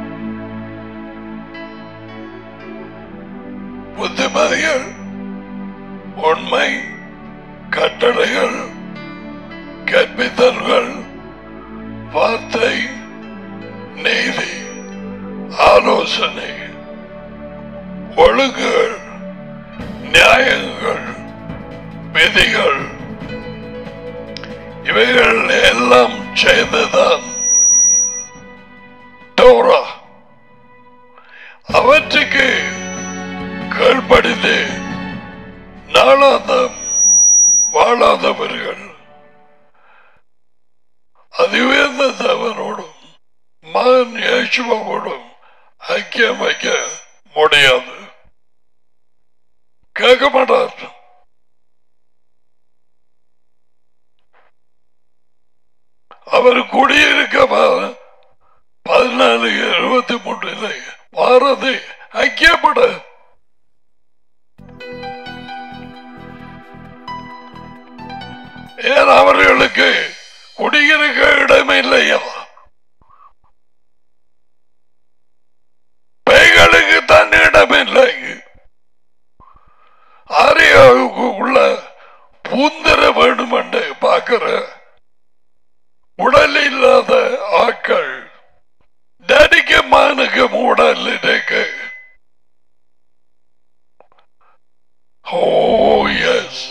புத்திமதிகள் உண்மை கட்டளைகள் கற்பித்தல்கள் வார்த்தை நீதி ஆலோசனை ஒழுங்குகள் நியாயங்கள் விதிகள் இவைகள் எல்லாம் செய்துதான் டோரா அவற்றுக்கு கீழ்ப்படிந்து நாளாந்தம் வாழாதவர்கள் அதிவேந்த தேவனோடும் மகன் இயேசுவோடும் ஐக்கியம் வைக்க முடியாது கேட்க மாட்டார் அவர் குடியிருக்க ப- பதினாலு இருபத்தி மூன்றுல வாரது ஐக்கியப்பட ஏன் அவர்களுக்கு குடியிருக்க இடம் இல்லையா பேய்களுக்கு தன் இடம் இல்லை ஆரியாவுக்கு உள்ள பூந்தர வேண்டும் என்று பார்க்கிற உடல் இல்லாத ஆட்கள் டடிக்கு மானுக்கு உடல் இருக்கு ஓ எஸ்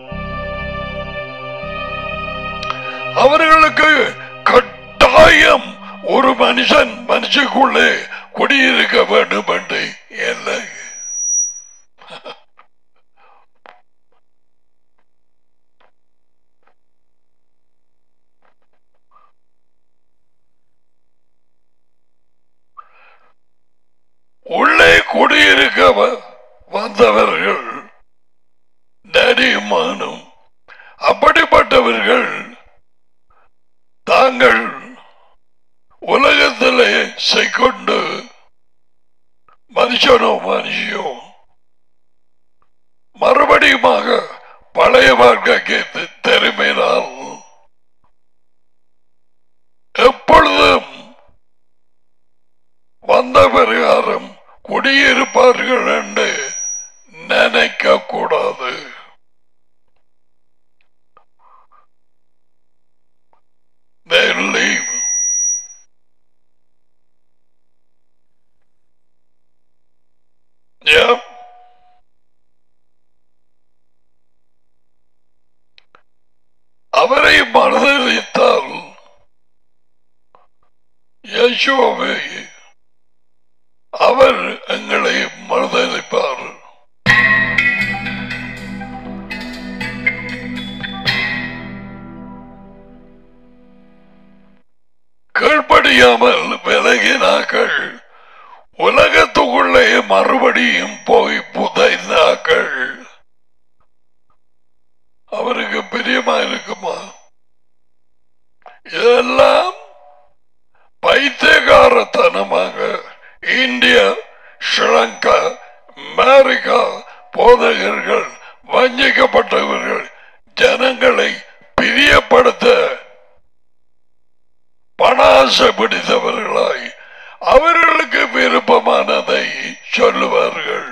அவர்களுக்கு கட்டாயம் ஒரு மனுஷன் மனுஷனுக்குள்ளே குடியிருக்க வேண்டும் என்று இல்லை உள்ளே குடியிருக்க வ- வந்தவர்கள் டேடியுமானும் அப்படிப்பட்டவர்கள் தாங்கள் உலகத்திலே செய்கொண்டு மனுஷனோ மனுஷியோ மறுபடியுமாக வாழ்க்கைக்கு தி- திரும்பினால் எப்பொழுதும் வந்த பிரகாரம் குடியிருப்பார்கள் என்று நினைக்க கூடாது They leave. Yeah. அவரை மறுதளித்தால் யேசுவை அவர் எங்களை மறுதளிப்பார் கீழ்ப்படியாமல் விலகினாக்கள் உலகத்துக்குள்ளே மறுபடியும் போய் புதைந்தாக்கள் அவருக்கு பிரியமா இருக்குமா இதெல்லாம் பைத்தியகாரத்தனமாக இந்தியா ஸ்ரீலங்கா அமெரிக்கா போதகர்கள் வஞ்சிக்கப்பட்டவர்கள் ஜனங்களை பிரியப்படுத்த பணாசை பிடித்தவர்களாய் அவர்களுக்கு விருப்பமானதை சொல்லுவார்கள்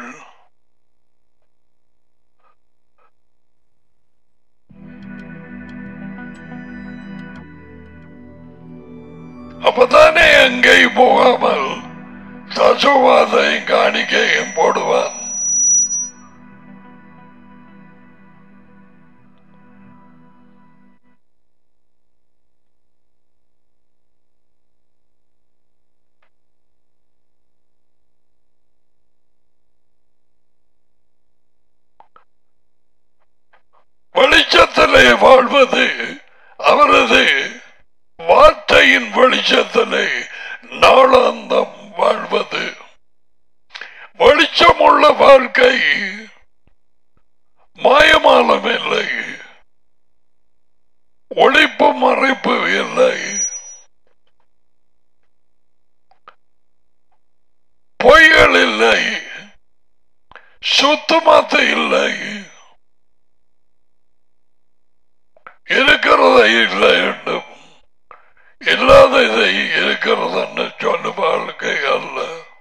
அப்பதானே எங்கேயும் போகாமல் தசுவாதையும் காணிக்கையும் போடுவான் வெளிச்சத்திலே வாழ்வது அவரது வார்த்தையின் வெளிச்சத்திலே நாளாந்தம் வாழ்வது வெளிச்சமுள்ள வாழ்க்கை மாயமாலம் இல்லை ஒழிப்பு மறைப்பு இல்லை பொய்கள் இல்லை சுத்தமாத்த இல்லை இருக்கிறதை இல்லை என்றும் இல்லாததை இருக்கிறதுன்னு சொல்லும் வாழ்க்கை அல்ல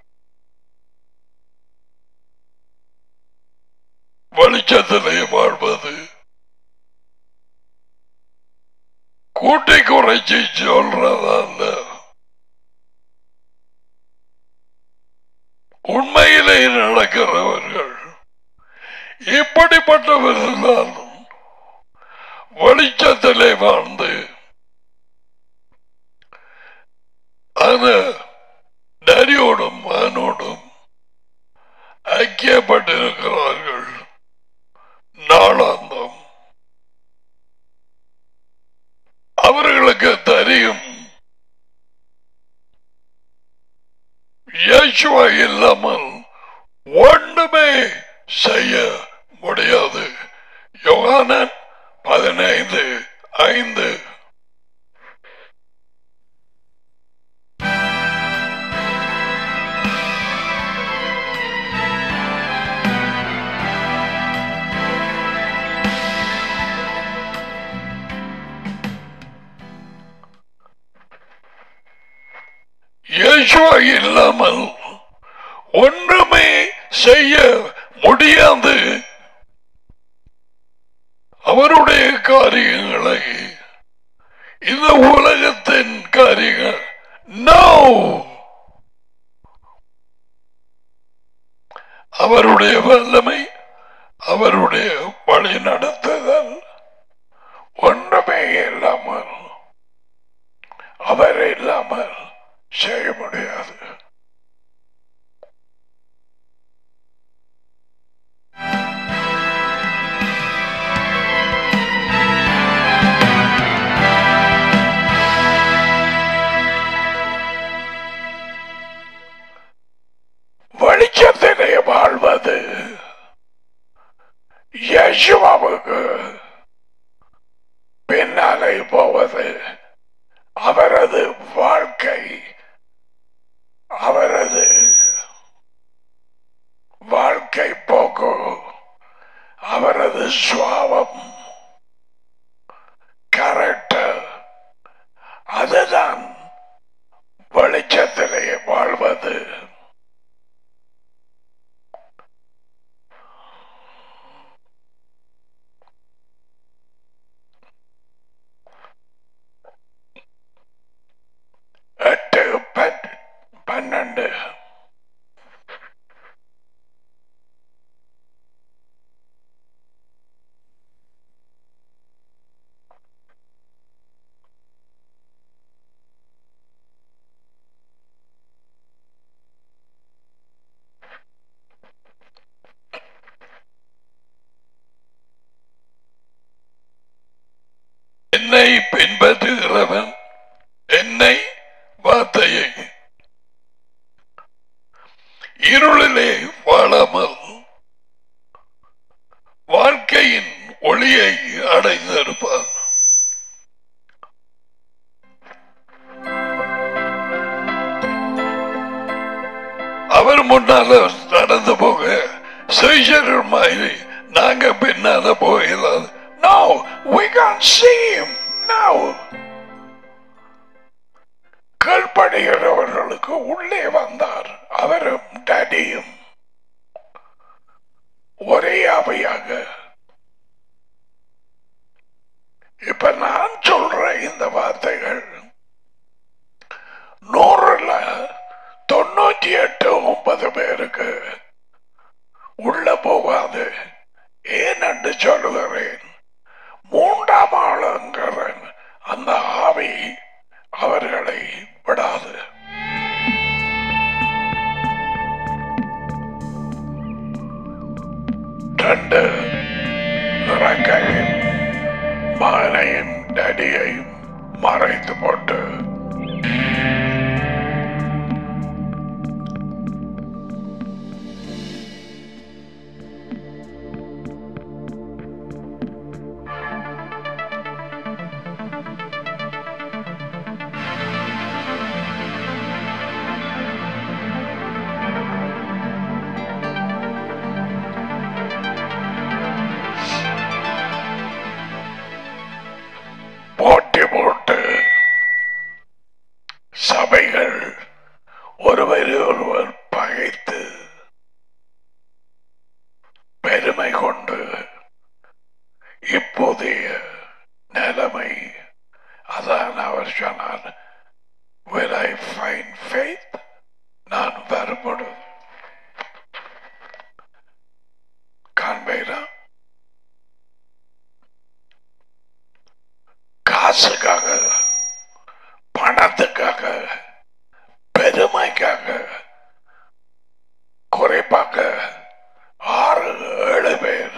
வெளிச்சத்திலே வாழ்வது கூட்டி குறைச்சி சொல்றதல்ல உண்மையிலே நடக்கிறவர்கள் இப்படிப்பட்டவர்களாலும் வெளிச்சத்திலே வாழ்ந்து அந்த டரியோடும் மகனோடும் ஐக்கியப்பட்டிருக்கிறார்கள் நாளாந்தம் அவர்களுக்கு தெரியும் இயேசுவா இல்லாமல் ஒன்றுமே செய்ய முடியாது யோகானன் பதினைந்து ஐந்து இயேசுவா இல்லாமல் ஒன்றுமே செய்ய முடியாது அவருடைய காரியங்களை இந்த உலகத்தின் காரியங்கள் நோ அவருடைய வல்லமை அவருடைய வழி நடத்துதல் ஒன்றுமே இல்லாமல் அவர் இல்லாமல் செய்ய முடியாது வெளிச்சத்திலே வாழ்வது யேசுவாவுக்கு பின்னாலே போவது அவரது வாழ்க்கை அவரது வாழ்க்கை போக்கு அவரது சுவாபம் வெற்றியை அடைந்திருப்பான் அவர் முன்னால நடந்து போக செய்சர் மாதிரி நாங்க பின்னால போகலாம் Now we can see him now. கல்படுகிறவர்களுக்கு உள்ளே வந்தார் அவரும் டடியும் ஒரே அவையாக இப்ப நான் சொல்ற இந்த வார்த்தைகள் நூறுல தொண்ணூத்தி எட்டு ஒன்பது பேருக்கு உள்ள போகாது ஏன் என்று சொல்லுகிறேன் மூன்றாம் ஆளுங்கிறன் அந்த ஆவி அவர்களை விடாது ரெண்டு இறக்கையும் மகனையும் டடியையும் மறைத்து போட்டு போட்டி போட்டு சபைகள் ஒருவரை ஒருவர் பகைத்து பெருமை கொண்டு இப்போதைய நிலைமை அதான் அவர் சொன்னார் Will I find faith? நான் வரும்பொழுது காண்பேனா காசுக்காக பணத்துக்காக பெருமைக்காக குறைப்பாக ஆறு ஏழு பேர்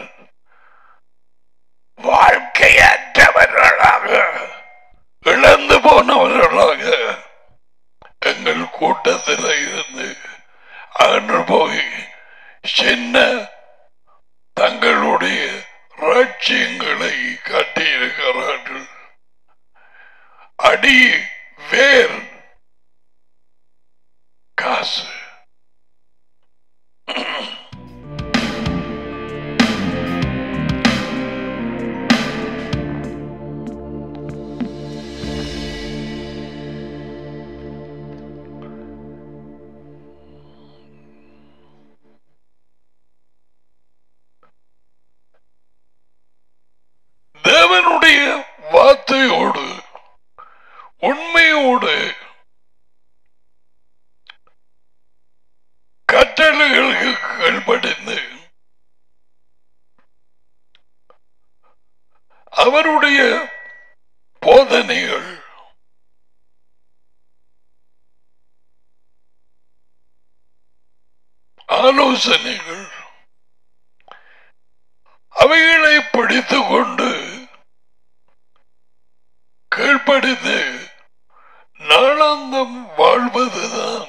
வாழ்க்கையற்றவர்களாக இழந்து போனவர்களாக எங்கள் கூட்டத்தில் இருந்து அகன்று போய் சின்ன தங்களுடைய ராட்சியங்களை கட்டியிருக்கிறார்கள் அடி வேர் காசு தேவனுடைய வார்த்தையோடு உண்மையோடு கட்டளைகளுக்கு கீழ்ப்படிந்து அவருடைய போதனைகள் ஆலோசனைகள் அவைகளை பிடித்துக் கொண்டு கீழ்ப்படிந்து நாளாந்தம் வாழ்வதுதான்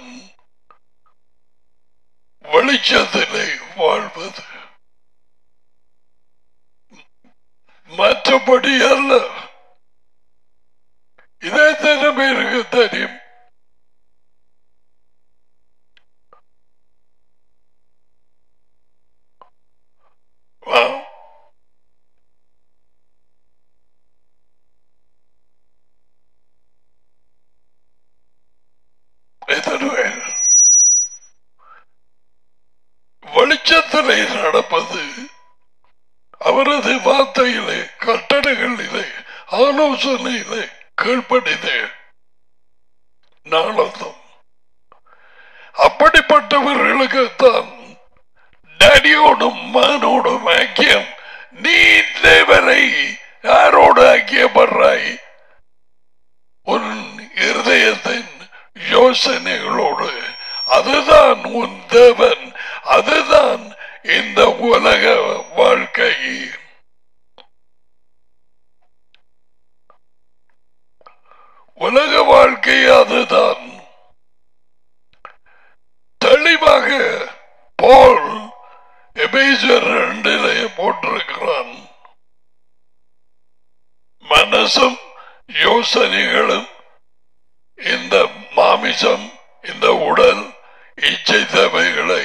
வெளிச்சத்திலே வாழ்வது மற்றபடி அல்ல இதே தன பேருக்கு தெரியும் வா எத்தனை பேர் வெளிச்சத்திலே நடப்பது அவரது வார்த்தையிலே கட்டளைகளிலே ஆலோசனையிலே கீழ்ப்படிதே நாளந்தம் அப்படிப்பட்டவர்களுக்குத்தான் டடியோடும் மானோடும் ஐக்கியம் நீ தேவனை யாரோடு ஐக்கியப்படுறாய் உன் இருதயத்தின் யோசனைகளோடு அதுதான் உன் தேவன் அதுதான் இந்த உலக வாழ்க்கை உலக வாழ்க்கை அதுதான் தெளிவாக போல் எபேசர் ரெண்டிலே போட்டிருக்கிறான் மனசும் யோசனைகளும் இந்த மாமிசம் இந்த உடல் இச்சை தேவைகளை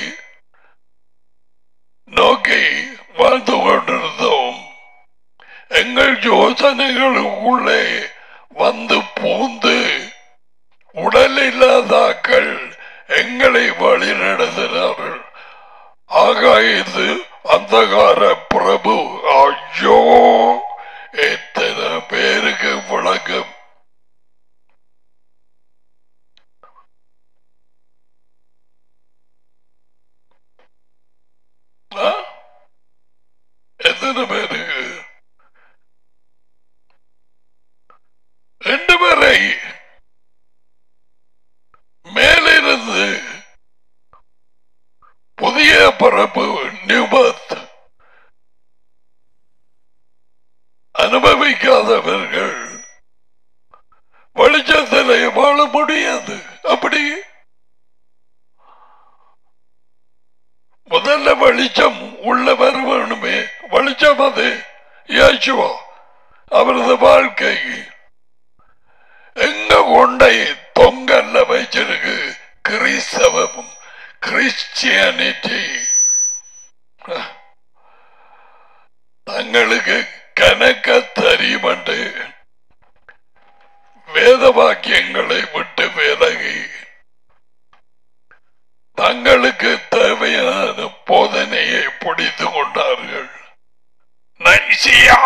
நோக்கி வாழ்ந்து கொண்டிருந்தோம் எங்கள் யோசனைகளுக்குள்ளே வந்து பூந்து உடல் இல்லாதாக்கள் எங்களை வழிநடத்தினார்கள் ஆகாயத்து அந்தகார பிரபு ஐயோ எத்தனை பேருக்கு விளங்கும் ஆ? எத்தனை பேருக்கு ரெண்டு பேரை மேலிருந்து புதிய பரப்பு நியூபத் அனுபவிக்காதவர்கள் வெளிச்சத்திலே வாழ முடியாது அப்படி முதல்ல வெளிச்சம் உள்ள வர வேணுமே வெளிச்சம் அது யாச்சுவா அவரது வாழ்க்கை எங்க கொண்டை தொங்கல்ல வச்சிருக்கு கிறிஸ்தவம் கிறிஸ்டியானிட்டி தங்களுக்கு கணக்க தெரியுமண்டு வேத வாக்கியங்களை விட்டு விலகி தங்களுக்கு தேவையான போதனையை பிடித்து கொண்டார்கள் நைசியா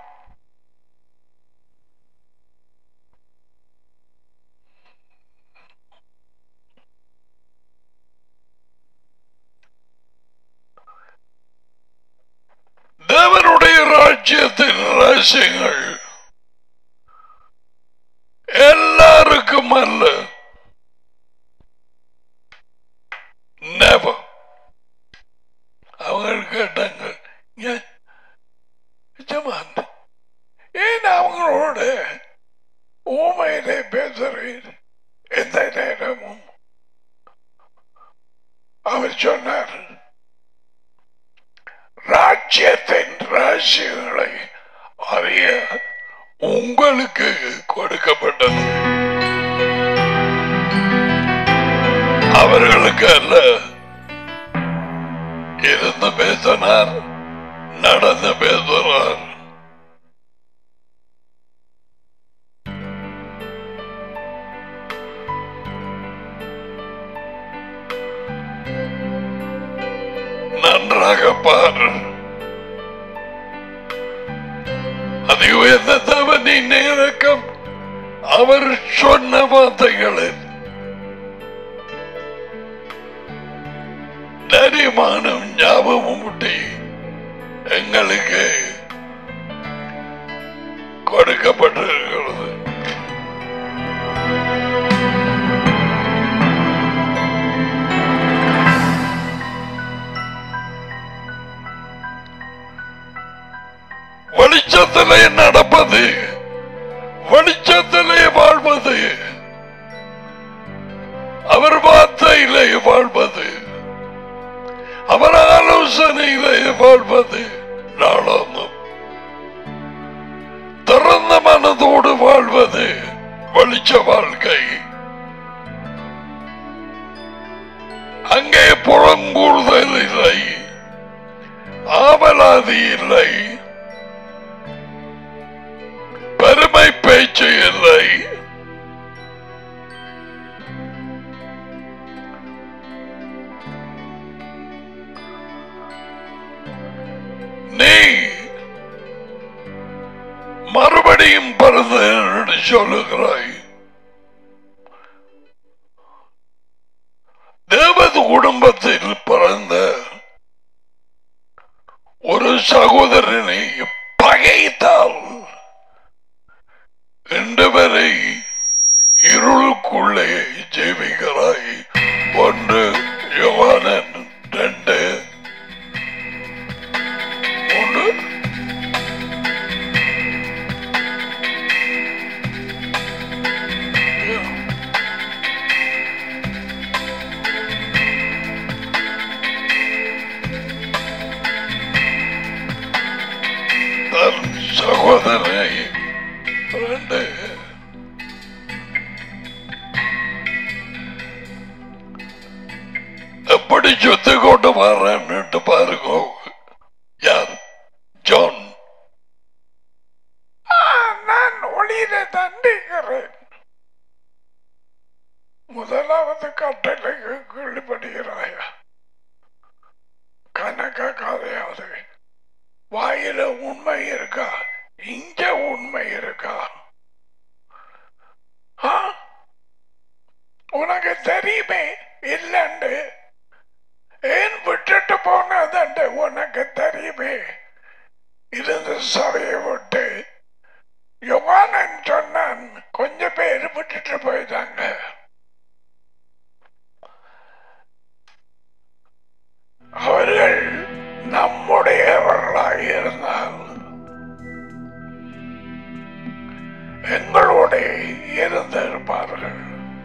தேவனுடைய ராஜ்யத்தின் ரகசியங்கள் எல்லாருக்கும் அல்ல never அவங்க கேட்டாங்க "ஏன், ஜமான், ஏன் அவங்களோட ஊமையிலே பேசுறேன் எந்த நேரமும் அவர் சொன்னார் ராஜ்யத்தின் ரகசியங்களை அறிய உங்களுக்கு கொடுக்கப்பட்டது அவர்களுக்கு அல்ல இருந்து பேசினார் நடந்து பேசுகிறார் நன்றாக பார் அது உயர்ந்த தவனின் இறக்கம் அவர் சொன்ன வார்த்தைகளில் நரிமானம் ஞாபகம் முட்டி எங்களுக்கு கொடுக்கப்பட்டிருக்கிறது வெளிச்சத்திலே நடப்பது வெளிச்சத்திலே வாழ்வது அவர் வார்த்தையிலே வாழ்வது அவர் ஆலோசனையிலே வாழ்வது நாளாந்தம் திறந்த மனதோடு வாழ்வது வெளிச்ச வாழ்க்கை அங்கே புறங்கூறுதல் இல்லை ஆவலாதி இல்லை பெருமை பேச்சு இல்லை நீ மறுபடியும் பிறந்த என்று சொல்லுகிறாய் தேவத குடும்பத்தில் பிறந்த ஒரு சகோதரனை பகைத்தால் இன்று வரை இருளுக்குள்ளே ஜெயிக்கிறாய் ஒன்று யோவானன் ரெண்டு ஒன்று தன் சகோதரனை வர்றேன்னுட்டு பாருங்க யார் ஜான் ஆ, நான் ஒளியில தண்டிக்கிறேன் முதலாவது கட்டளைக்கு கீழ்படுகிறாயா கணக்க கதையாது வாயில உண்மை இருக்கா இங்க உண்மை இருக்கா ஆ? உனக்கு தெரியுமே இல்லண்டு ஏன் விட்டுட்டு போனதுண்டு உனக்கு தெரியுமே இருந்த சபையை விட்டு யுவானன் சொன்னான் கொஞ்சம் பேர் விட்டுட்டு போயிட்டாங்க அவர்கள் நம்முடையவர்களாக இருந்தால் எங்களோட இருந்திருப்பார்கள்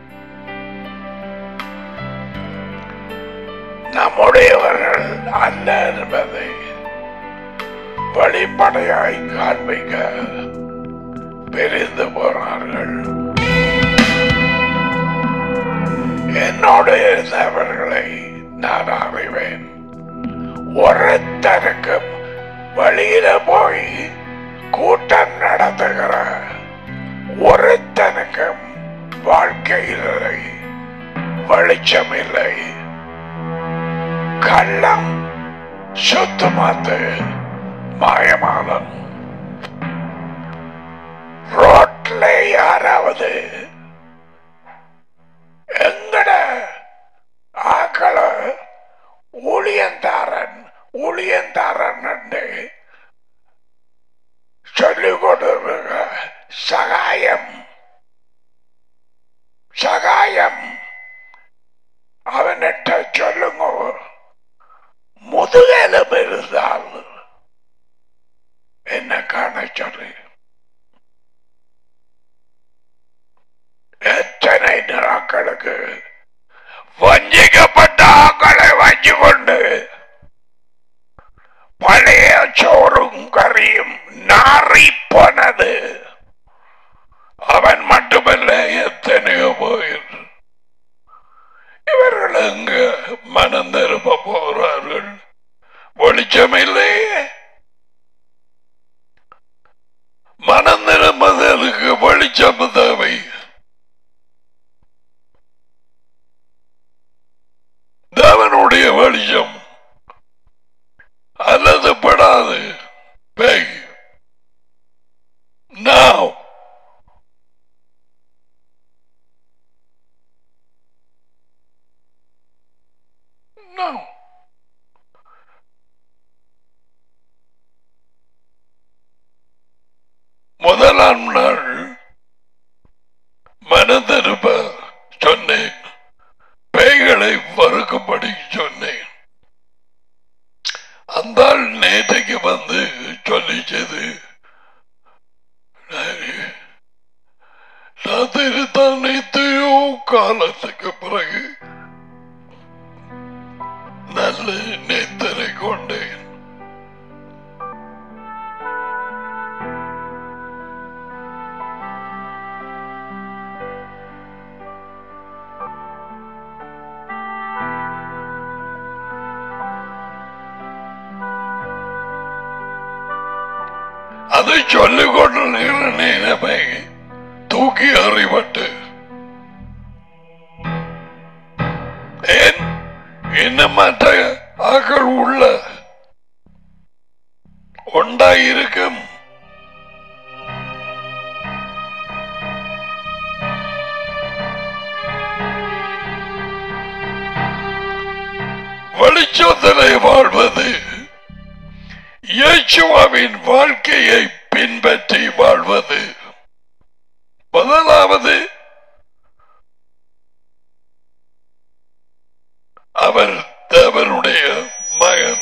நம்முடையவர்கள் அல்ல என்பதை வெளிப்படையாய் காண்பிக்க பிரிந்து போனார்கள் என்னோடு இருந்தவர்களை நான் அறிவேன் ஒருத்தருக்கும் வெளியில போய் கூட்டம் நடத்துகிற ஒருத்தனுக்கும் வாழ்க்கை இல்லை வெளிச்சம் இல்லை கள்ளம் சுத்தமாத்து மாயமானம் ரோட்ல யாராவது எங்கட ஆக்கள ஊழியந்தாரன் ஊழியந்தாரன் சொல்லிக் கொடுங்க சகாயம் சகாயம் அவனிட்ட சொல்லுங்க முதுகெலும் இருந்தால் என்ன காண சொல்லு எத்தனை நாட்களுக்கு வஞ்சிக்கப்பட்ட ஆக்களை வஞ்சு கொண்டு பழைய சோறும் கறியும் நாறி போனது அவன் மட்டுமல்ல எத்தனையோ போயிர் இவர்கள் எங்க மனம் திரும்ப போகிறார்கள் வெளிச்சம் இல்லையே மனம் திரும்புதலுக்கு வெளிச்சம் தேவை தேவனுடைய வெளிச்சம் அல்லது படாது பேய் Now, no. முதலாம் நாள் மனதிருப்ப சொன்னேன் பேய்களை வறுக்கும்படி சொன்னேன் அந்த ஆள் நேற்றைக்கு வந்து சொல்லிச்சது ராத்திரித்தான் எத்தனையோ காலத்துக்கு பிறகு நல்ல நேத்தரை கொண்டேன் அதை சொல்லிக் கொண்டிருக்கிற நேரமே தூக்கி அறிவட்டு ஏன் இன்னும் மற்ற ஆக்கள் உள்ள உண்டாயிருக்கும் வெளிச்சத்திலே வாழ்வது இயேசுவாவின் வாழ்க்கையை பின்பற்றி வாழ்வது முதலாவது அவர் தேவனுடைய மகன்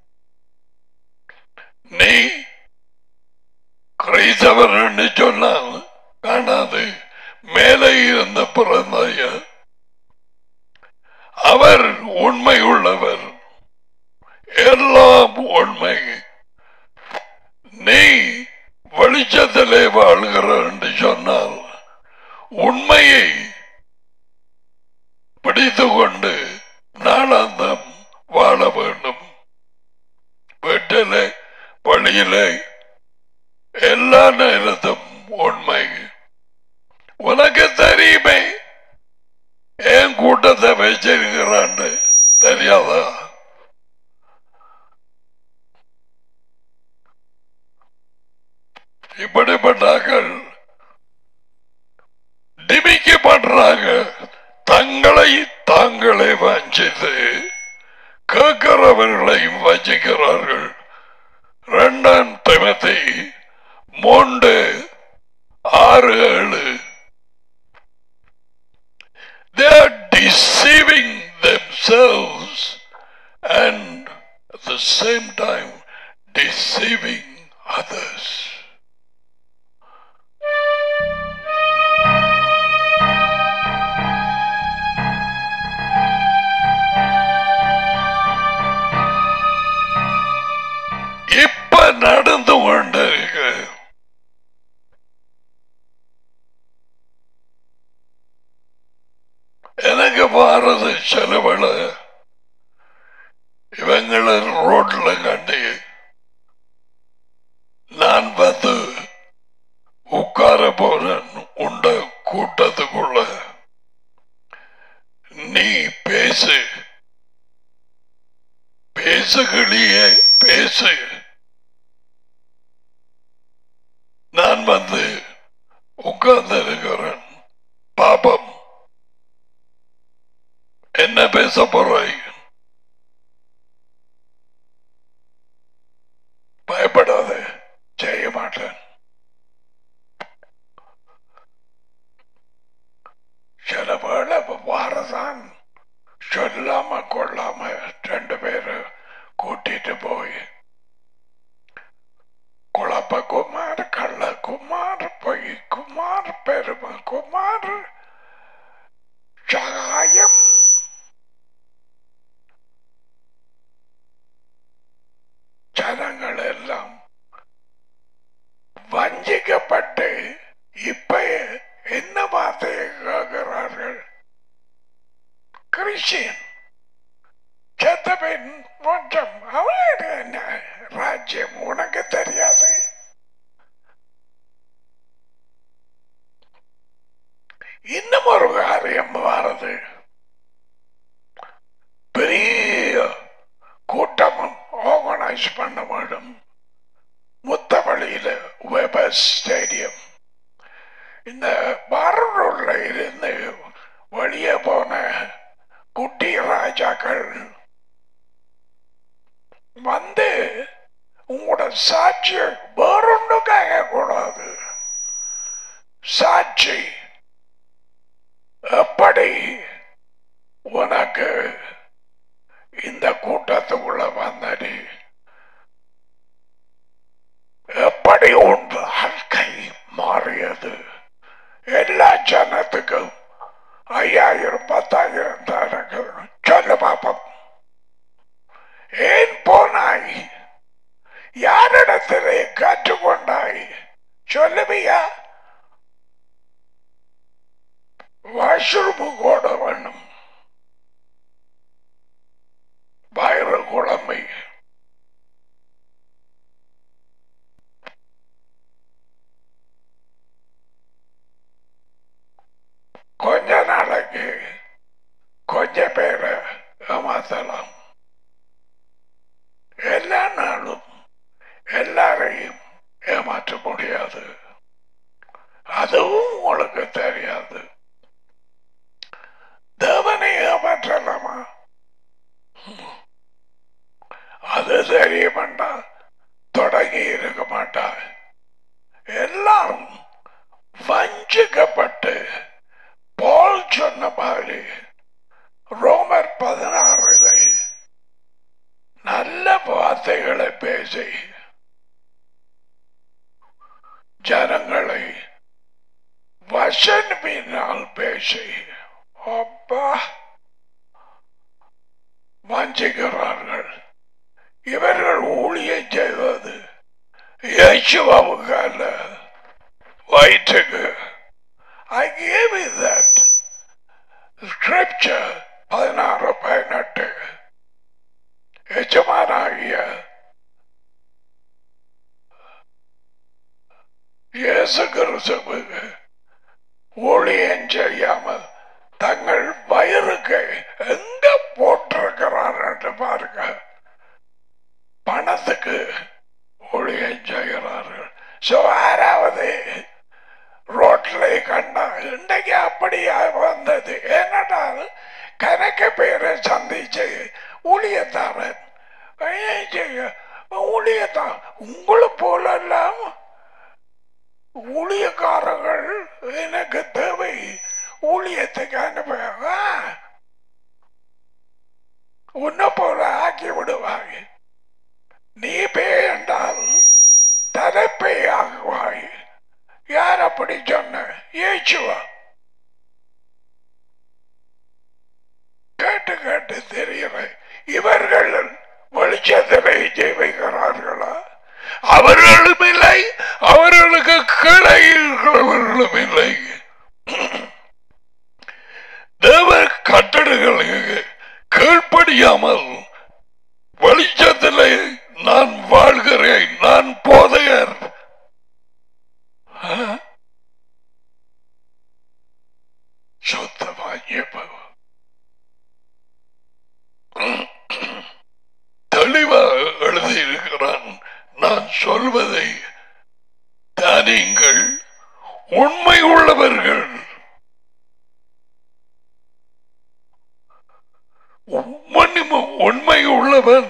நீ கிரைஸ்தவர் என்று சொன்னால் காணாது மேலே இருந்த பிறந்தாய அவர் உண்மை உள்ளவர் எல்லாம் உண்மை நீ வெளிச்சத்திலே வாழ்கிற என்று சொன்னால் உண்மையை பிடித்து கொண்டு நாளாந்தம் வாழ வேண்டும் எல்லா நேரத்தும் உண்மை உனக்கு தெரியுமே என் கூட்டத்தை வச்சிருக்கிறான்னு தெரியாதா இப்படிப்பட்டார்கள் டிமிக்கப்படுறாங்க தங்களை தாங்களே வஞ்சித்து கேட்கிறவர்களையும் வஞ்சிக்கிறார்கள் இரண்டாம் திமத்தை மூன்று ஆறு ஏழு They are deceiving themselves and at the same time deceiving others. இப்ப நடந்து கொண்டிருக்கு எனக்கு பாரத செலவுல இவங்களை ரோட்ல கண்டு நான் வந்து உட்கார போறேன் உண்ட கூட்டத்துக்குள்ள நீ பேசு பேசுகளியே பேசு நான் வந்து உட்கார்ந்து இருக்கிறேன் பாபம் என்ன பேச போறாய் பயப்படாத செய்ய மாட்டேன் சில வேளை வாரதான் சொல்லாம கொள்ளாம ரெண்டு பேரு கூட்டிட்டு போய் குழப்ப குமார் கள்ள குமார் பொய் குமார் பெருமை குமார் சகாயம் ஜனங்கள் எல்லாம் வஞ்சிக்கப்பட்டு இப்ப என்ன வார்த்தையை கேட்கிறார்கள் கிறிஸ்டியன் செத்தபின் மோட்சம் அவனுக்கு என்ன ராஜ்யம் உனக்கு தெரியாது இன்னும் ஒரு காரியம் வாரது பெரிய கூட்டமும் ஆர்கனைஸ் பண்ண வேண்டும் முத்தவழியில வெபர் ஸ்டேடியம் இந்த பாரூர்ல இருந்து வெளியே போன குட்டி ராஜாக்கள் வந்து உங்களோட சாட்சி வேறொன்னு கேட்க கூடாது சாட்சி எப்படி உனக்கு இந்த கூட்டத்துக்குள்ள வந்தடி எப்படி உன் வாழ்க்கை மாறியது எல்லா ஜனத்துக்கும் ஐயாயிரம் பத்தாயிரம் தரங்க சொல்லு பாப்போம் ஏன் போனாய் யாரிடத்திலே கற்றுக்கொண்டாய் சொல்லுவியா வாஷ்ரூமு கூட வேணும் வயிறு குழம்பை கொஞ்ச நாளைக்கு கொஞ்ச பேரை ஏமாத்தலாம் எல்லா நாளும் எல்லாரையும் ஏமாற்ற முடியாது அதுவும் உங்களுக்கு தெரியாது தேவனை ஏமாற்றலாமா அது தெரிய வேண்டாம் தொடங்கி இருக்க மாட்டா எல்லாரும் வஞ்சிக்கப்பட்டு போல் சொன்ன மாதிரி ரோமர் பதினாறுல நல்ல வார்த்தைகளை பேசி ஜனங்களை வசன் பின்னால் பேசி அப்பா வஞ்சிக்கிறார்கள் இவர்கள் ஊழியம் செய்வது இயேசுவாவுக்கு அல்ல வயிற்றுக்கு I gave you that scripture பதினாறு பதினெட்டு எஜமானாகிய இயேசு கிறிஸ்துவுக்கு ஊழியம் செய்யாமல் தங்கள் வயிறுக்கு எங்க போட்டிருக்கிறார் என்று பாருங்க பணத்துக்கு ஊழியம் செய்கிறார்கள் சோ யாராவது ரோட்ல கண்டா இன்றைக்கு அப்படியா வந்தது என்னடால் கணக்கு பேரை சந்திச்சு ஊழியத்தாரன் ஏன் செய்ய ஊழியத்தான் உங்களை போல எல்லாம் ஊழியக்காரர்கள் எனக்கு தேவை ஊழியத்துக்கு அனுப்ப உன்னை போல ஆக்கி விடுவாய் நீ பேய் என்றால் தலைப்பை ஆகுவாய் யார் அப்படி சொன்ன ஏச்சுவா கேட்டு கேட்டு தெரியல இவர்கள் வெளிச்சத்திலே ஜெயிக்கிறார்களா அவர்களும் இல்லை அவர்களுக்கு கீழே இருக்கிறவர்களும் இல்லை தேவ கட்டடங்களுக்கு கீழ்ப்படியாமல் வெளிச்சத்திலே நான் வாழ்கிறேன் நான் போதையர் ஆ? சுத்தமாகிய பகவான் தெளிவாக எழுதியிருக்கிறான் நான் சொல்வதை தானியங்கள் உண்மை உள்ளவர்கள் உண்மை- உண்மை உள்ளவன்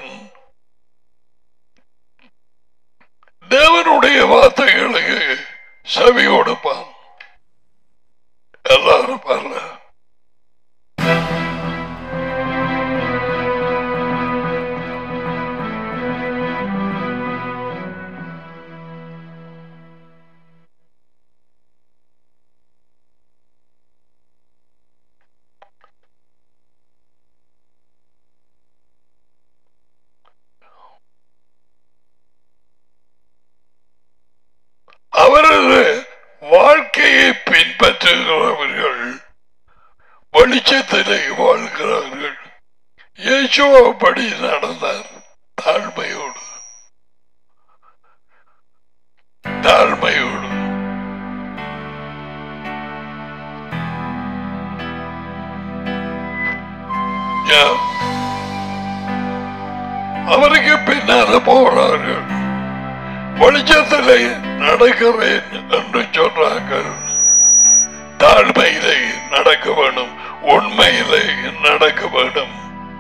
தேவனுடைய வார்த்தைகளுக்கு செவி கொடுப்பான் எல்லாரும் பாருங்க அவரது வாழ்க்கையை பின்பற்றுகிறவர்கள் வெளிச்சத்திலே வாழ்கிறார்கள் இயேசுவப்படி நடந்தார் தாழ்மையோடு தாழ்மையோடு Yeah. அவருக்கு பின்னால போறார்கள் வெளிச்சத்திலே நடக்கிறேன் என்று சொன்னார்கள் தாழ்மையிலே நடக்க வேண்டும் உண்மையிலே நடக்க வேண்டும்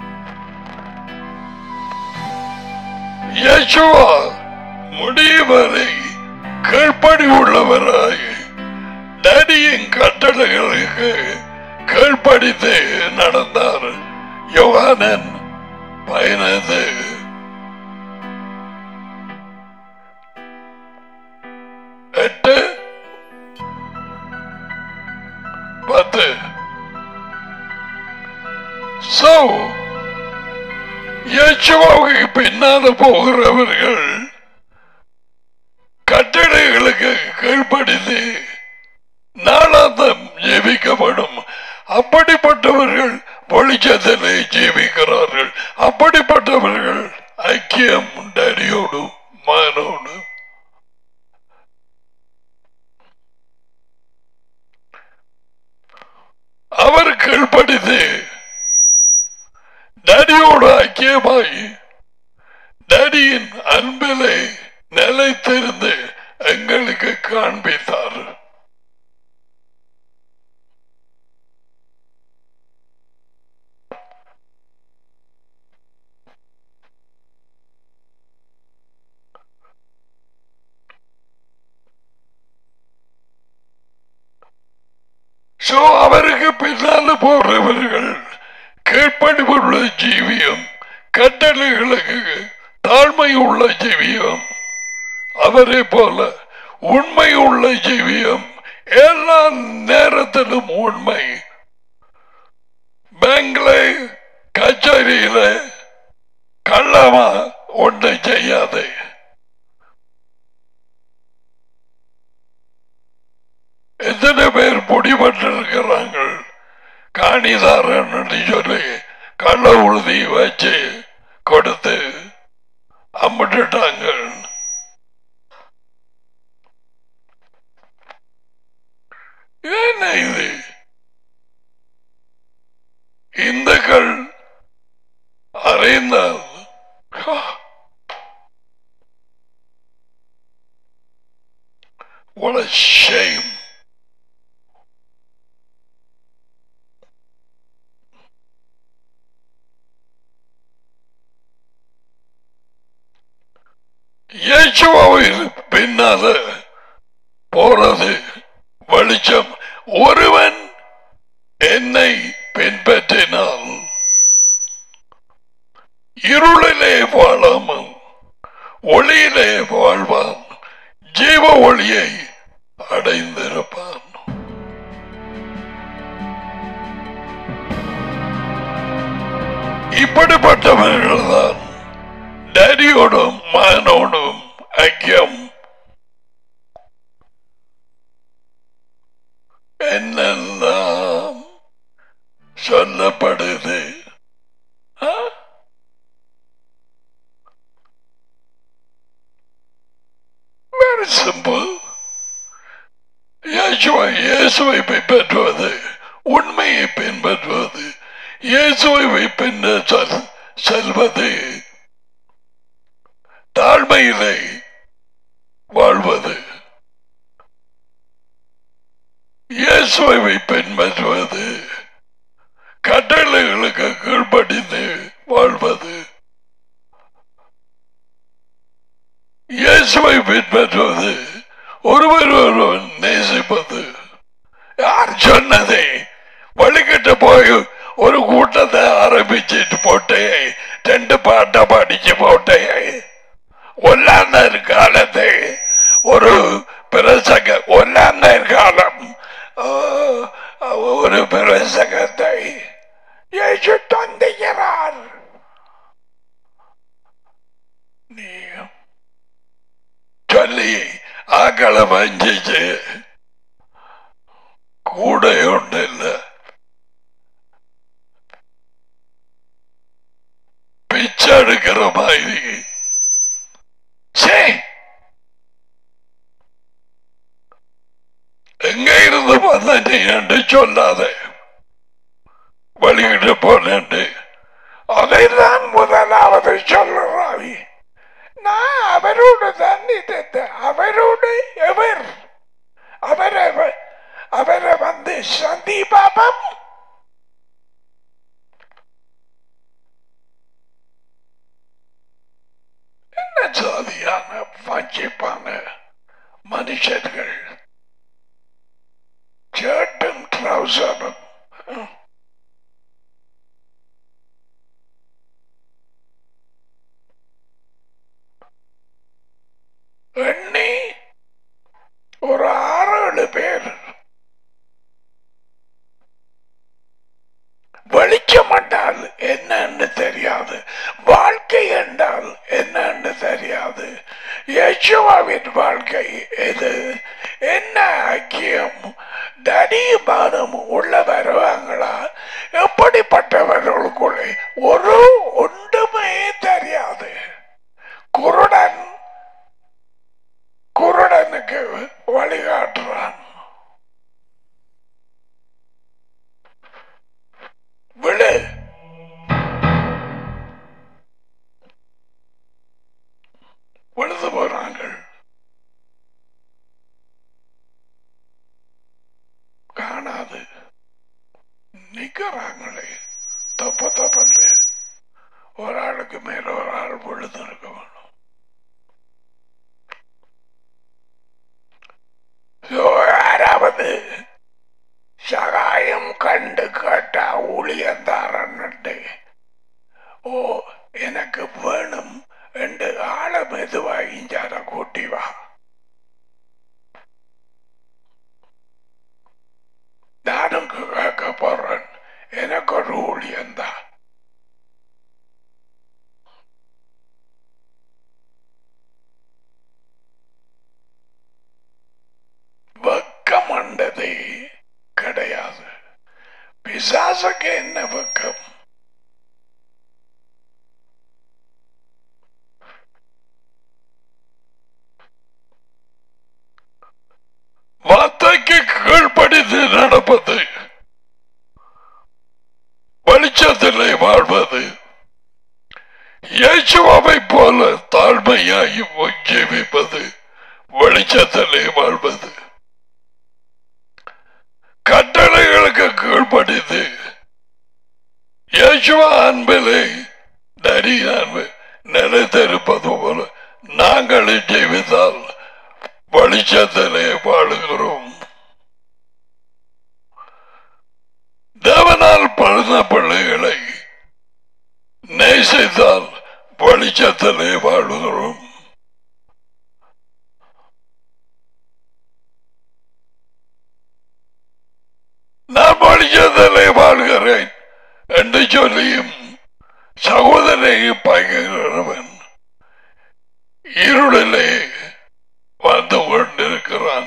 யேசுவா முடிவரை கீழ்ப்படி உள்ளவராய் டேடியின் கட்டளைகளுக்கு கீழ்ப்படித்து நடந்தார் யோகானன் பயனது எட்டு பத்து சோ யேசுவாவுக்கு பின்னால போகிறவர்கள் கட்டளைகளுக்கு கீழ்ப்படித்து நாளாந்தம் ஜீவிக்கப்படும் அப்படிப்பட்டவர்கள் வெளிச்சத்திலே ஜீவிக்கிறார்கள் அப்படிப்பட்டவர்கள் ஐக்கியம் டடியோடு மகனோடு அவர் கீழ்ப்படித்து டடியோடு ஐக்கியமாய் டடியின் அன்பிலே நிலைத்திருந்து எங்களுக்கு காண்பித்தார் சோ அவருக்கு பின்னால போறவர்கள் கீழ்ப்படிவுள்ள ஜீவியம் கட்டளைகளுக்கு தாழ்மை உள்ள ஜீவியம் அவரை போல உண்மை உள்ள ஜீவியம் எல்லா நேரத்திலும் உண்மை பேங்க்ல கச்சேரியில கள்ளமா ஒன்றை செய்யாதே எத்தனை பேர் முடிவெட்டிருக்கிறாங்க காணிதாரன் சொல்லி கள்ள உறுதி வச்சு கொடுத்து அம்பிட்டுட்டாங்க What a shame. இயேசுவின் பின்னால போறது வெளிச்சம் ஒருவன் என்னை பின்பற்றினால் இருளிலே வாழாமல் ஒளியிலே வாழ்வான் ஜீவ ஒளியை அடைந்திருப்பான் இப்படிப்பட்டவர்கள் தான் டேடியோடும் மகனோடும் ஐக்கியம் என்னெல்லாம் சொல்லப்படுது ஆ? Very simple. இயேசுவை இயேசுவை பின்பற்றுவது உண்மையை பின்பற்றுவது இயேசுவை பின்ப சொல் செல்வது தாழ்மையிலே வாழ்வது இயேசுவை பின்பற்றுவது கட்டளைகளுக்கு கீழ்ப்படிந்து வாழ்வது இயேசுவை பின்பற்றுவது ஒருவர் ஒருவன் நேசிப்பது யார் சொன்னதே வழிகிட்டு போய் ஒரு கூட்டத்தை ஆரம்பிச்சிட்டு போட்டே ரெண்டு பாட்டை படிச்சு போட்டே ஒல்லாந்தர் காலத்தை ஒரு பிரசங்க ஒல்லாந்தர் காலம் ஆ, ஒரு பிரசங்கத்தை இயேசு தந்துகிறார் நீ சொல்லி ஆக்களை வஞ்சிச்சு கூட ஒன்று இல்லை பிச்சை எடுக்கிற மாதிரி சே எங்க இருந்து வந்த நீ என்று சொல்லாத வழிகிட்டு போனேன் அதைதான் முதலாவது சொல்லுறாவி நான் அவரோடு தான் இருந்தேன் அவரோடு எவர் அவரை வ- அவரை வந்து சந்தி பாபம் என்ன ஜாதியான வஞ்சிப்பான மனுஷர்கள் ஷர்ட்டும் ட்ரௌசரும் எண்ணி ஒரு ஆறு ஏழு பேர் வெளிச்சம் என்றால் என்னன்னு தெரியாது வாழ்க்கை என்றால் என்னன்னு தெரியாது யேசுவாவின் வாழ்க்கை எது என்ன ஐக்கியம் தடியமானம் உள்ள வருவாங்களா எப்படிப்பட்டவர்களுக்குள்ளே ஒரு ஒன்றுமே தெரியாது குருடன் குருடனுக்கு வழிகாட்டுறான் விழு விழுந்து போறாங்க காணாது நிக்கிறாங்களே தப்பு தப்பு ஒரு ஆளுக்கு மேல ஒரு ஆள் விழுந்து இருக்க வேணும் So, யாராவது சகாயம் கண்டு கேட்டா ஊழியந்தாரன்னுட்டு ஓ எனக்கு வேணும் என்று ஆழ மெதுவா இஞ்சார கூட்டி வா நானும் கேட்க போறேன் எனக்கு ஒரு ஊழியந்தான் வெக்கம் அண்டதே கிடையாது பிசாசுக்கு என்ன வெக்கம் வார்த்தைக்கு கீழ்ப்படித்து நடப்பது வெளிச்சத்திலே வாழ்வது இயேசுவை போல தாழ்மையாய் ஜீவிப்பது வெளிச்சத்திலே வாழ்வது கட்டளைகளுக்கு கீழ்ப்படித்து இயேசுவ அன்பிலே நரி அன்பு நிலைத்திருப்பது போல நாங்கள் ஜெயித்தால் வெளிச்சத்திலே வாழுகிறோம் தேவனால் பழுத பிள்ளைகளை நேசித்தால் வெளிச்சத்திலே வாழுகிறோம் நான் வெளிச்சத்திலே வாழ்கிறேன் என்று சொல்லியும் சகோதரை பகைகிறவன் இருளிலே வந்து கொண்டிருக்கிறான்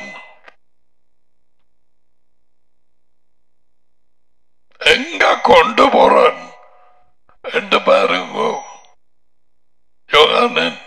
எங்க கொண்டு போறான் என்று பாருங்க யோகானன்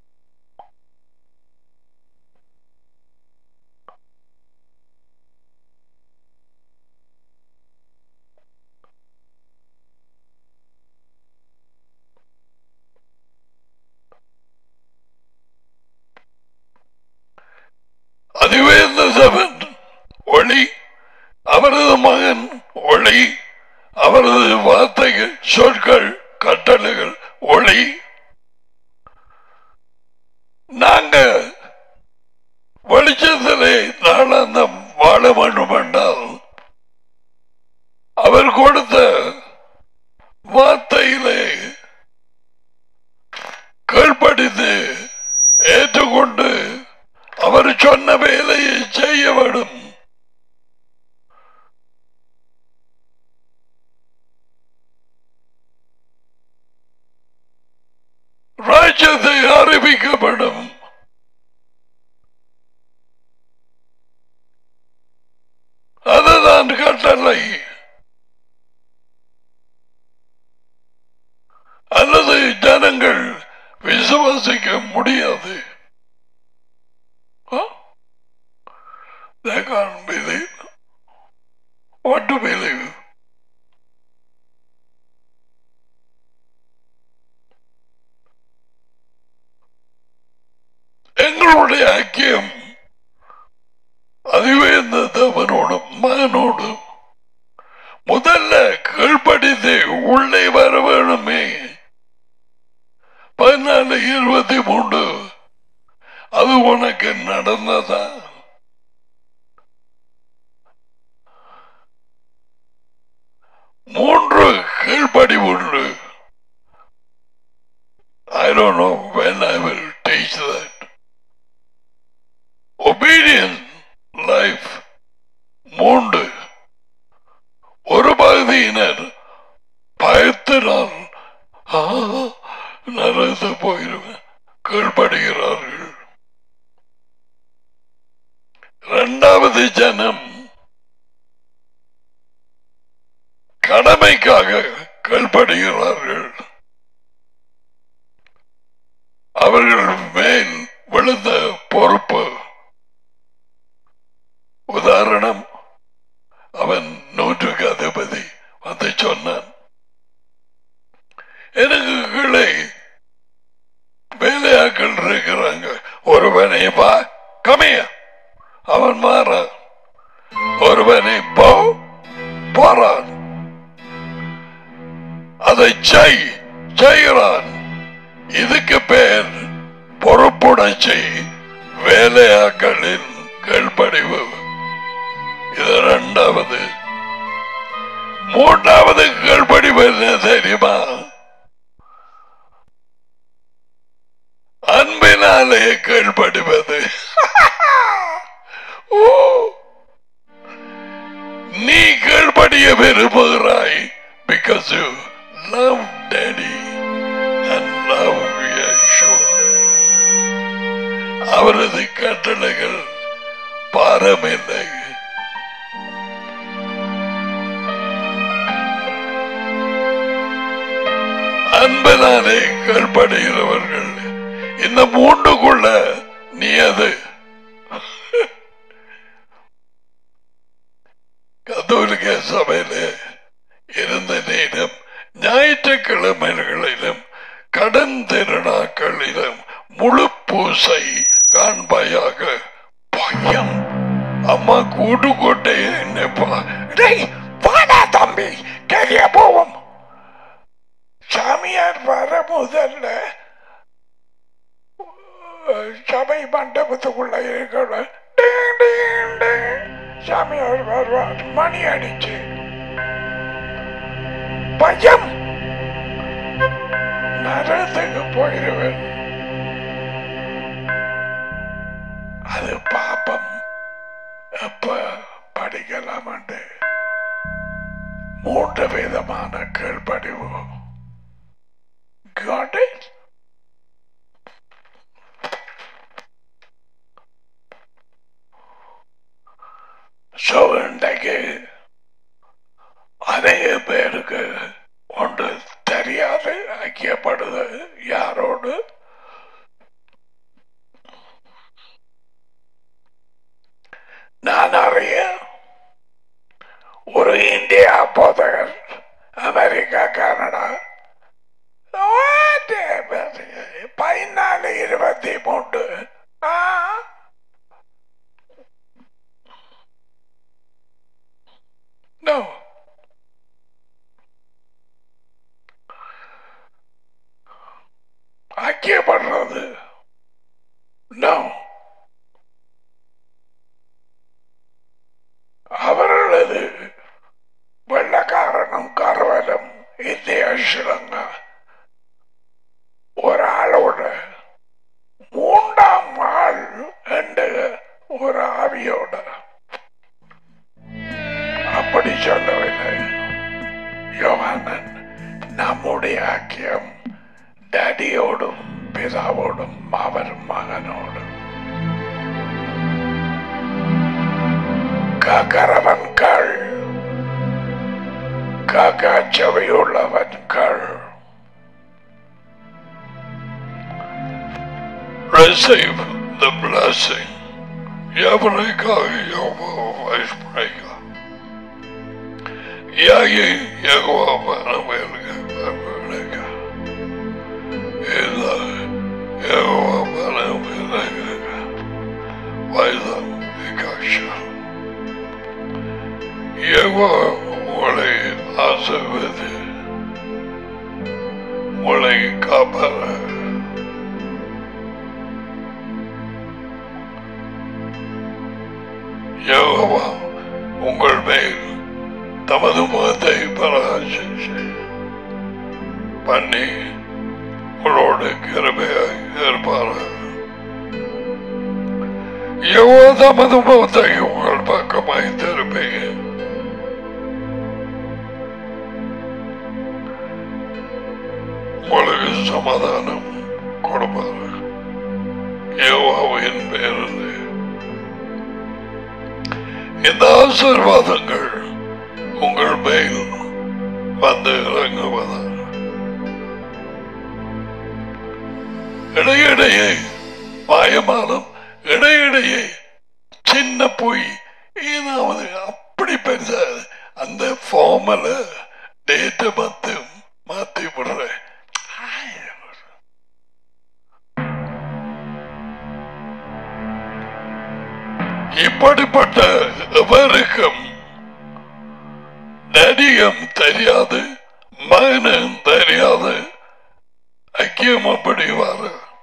அதுவே இந்த செவன் ஒளி அவரது மகன் ஒளி அவரது வார்த்தைகள் சொற்கள் கட்டளைகள் ஒளி நாங்க வெளிச்சத்திலே நாளாந்தம் வாழ வேண்டும் என்றால் அவர் கொடுத்த வார்த்தையிலே கீழ்ப்படித்து ஏற்றுக்கொண்டு அவர் சொன்ன வேலையை செய்ய வேண்டும் ராஜ்யத்தை அறிவிக்கப்படும் அதுதான் கட்டளை அல்லது ஜனங்கள் விசுவாசிக்க முடியாது Huh? They can't believe. What to believe? எங்களுடைய ஐக்கியம் அதுவே இந்த தேவனோடும் மகனோடும் முதல்ல கீழ்ப்படித்து உள்ளே வர வேணுமே பதினாலு இருபத்தி மூன்று அது உனக்கு நடந்ததா மூன்று கீழ்ப்படி உண்டு I don't know when I will teach that. Obedience life மூன்று ஒரு பகுதியினர் பயத்தினால் "ஆ, நரகத்து போயிருவேன் கீழ்ப்படுகிறார்கள் இரண்டாவது ஜனம் கடமைக்காக கீழ்ப்படுகிறார்கள் அவர்கள் மேல் விழுந்த பொறுப்பு உதாரணம் அவன் நூற்றுக்கு அதிபதி வந்து சொன்னான் எனக்கு கீழே வேலையாக்கள் இருக்கிறாங்க ஒருவனை பா கமைய அவன் மாற ஒருவனை போ போறான் அதை செய் செய்கிறான் இதுக்கு பேர் பொறுப்புணர்ச்சி வேலையாக்களின் கீழ்ப்படிவு இது இரண்டாவது மூன்றாவது கீழ்ப்படிவு என்ன தெரியுமா அன்பினாலே கீழ்ப்படிவது ஓ! நீ கீழ்ப்படிய விரும்புகிறாய் because you love daddy and love Yeshua அவரது கட்டளைகள் பாரமில்லை அன்பனாலே கீழ்ப்படுகிறவர்கள் இந்த மூண்டுக்குள்ள நீ அது கத்தோலிக்க சபையில இருந்த நேரம் ஞாயிற்றுக்கிழமைகளிலும் கடன் திருநாட்களிலும் முழு பூசை காண்பாயாக அம்மா கூட்டு கொட்டை என்னப்பா டேய் வாடா தம்பி கரிய போவோம் சாமியார் வர முதல்ல அஹ், சபை மண்டபத்துக்குள்ள இருக்கல டிங், டிங், டிங். சாமியார் வருவார் மணி அடிச்சு பையன் நரகத்துக்கு போயிடுவேன் அது பாப்பம் எப்ப படிக்கலாமண்டு மூன்று விதமான கீழ்ப்படிவு Got it? So இன்றைக்கு அநேக பேருக்கு ஒன்று தெரியாது ஐக்கியப்படுது யாரோடு நான் அறிய ஒரு இந்தியா போதகர் அமெரிக்கா கனடா பதினாலு இருபத்தி மூன்று ஆ No. ஐக்கியப்படுறது No. அவர்களது வெள்ளக்காரனும் கரவலும் இந்திய ஸ்ரீலங்கா ஒரு ஆளோட மூன்றாம் ஆள் என்று ஒரு ஆவியோட அப்படி சொல்லவில்லை யோகானன் நம்முடைய ஐக்கியம் டேடியோடும் பிதாவோடும் அவர் மகனோடும் காக்கரவன் கள் காக்கா செவியுள்ளவன் கள் Receive the blessing. எவருக்காக யோகோ வைஸ்பிரைக்கா யாகி யகோவா மனவேலுக மனவேலுக இல்ல யகோவா மனவேலுக வைதம் விகாஷா யகோவா உங்களை ஆசிர்வதி உங்களை காப்பார யகோவா உங்கள் மேல் தமது முகத்தை பராமரிச்சு பண்ணி உங்களோடு கிருபையாய் இருப்பார் எவ்வளோ தமது முகத்தை உங்கள் பக்கமாய் திருப்பீங்க உங்களுக்கு சமாதானம் கொடுப்பார் யோவாவின் பேரில் இந்த ஆசீர்வாதங்கள் உங்கள் மேல் வந்து இறங்குவதாக இடையிடையே மாயமானம் இடையிடையே சின்ன பொய் ஏதாவது அப்படி பெருசா அந்த ஃபார்மல டேட்டை மாத்தி மாத்தி விடுறேன் இப்படிப்பட்ட எவருக்கும் நடிகம் தெரியாது மகனும் தெரியாது ஐக்கியம் அப்படி வர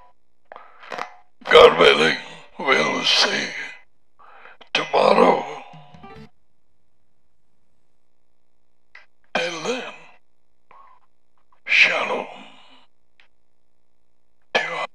God willing, we'll see tomorrow. Till then, shalom. to you.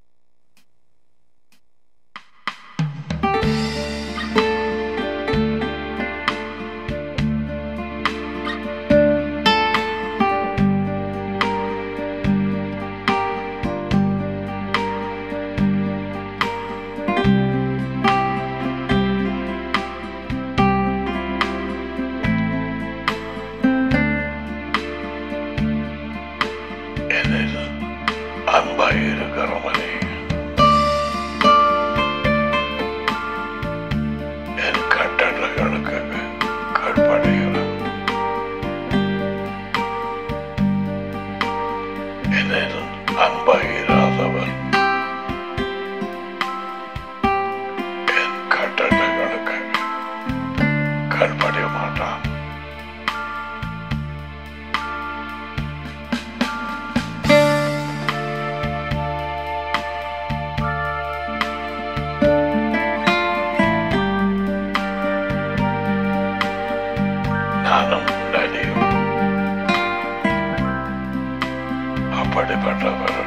நானும் டடியும் அப்படிப்பட்டவர்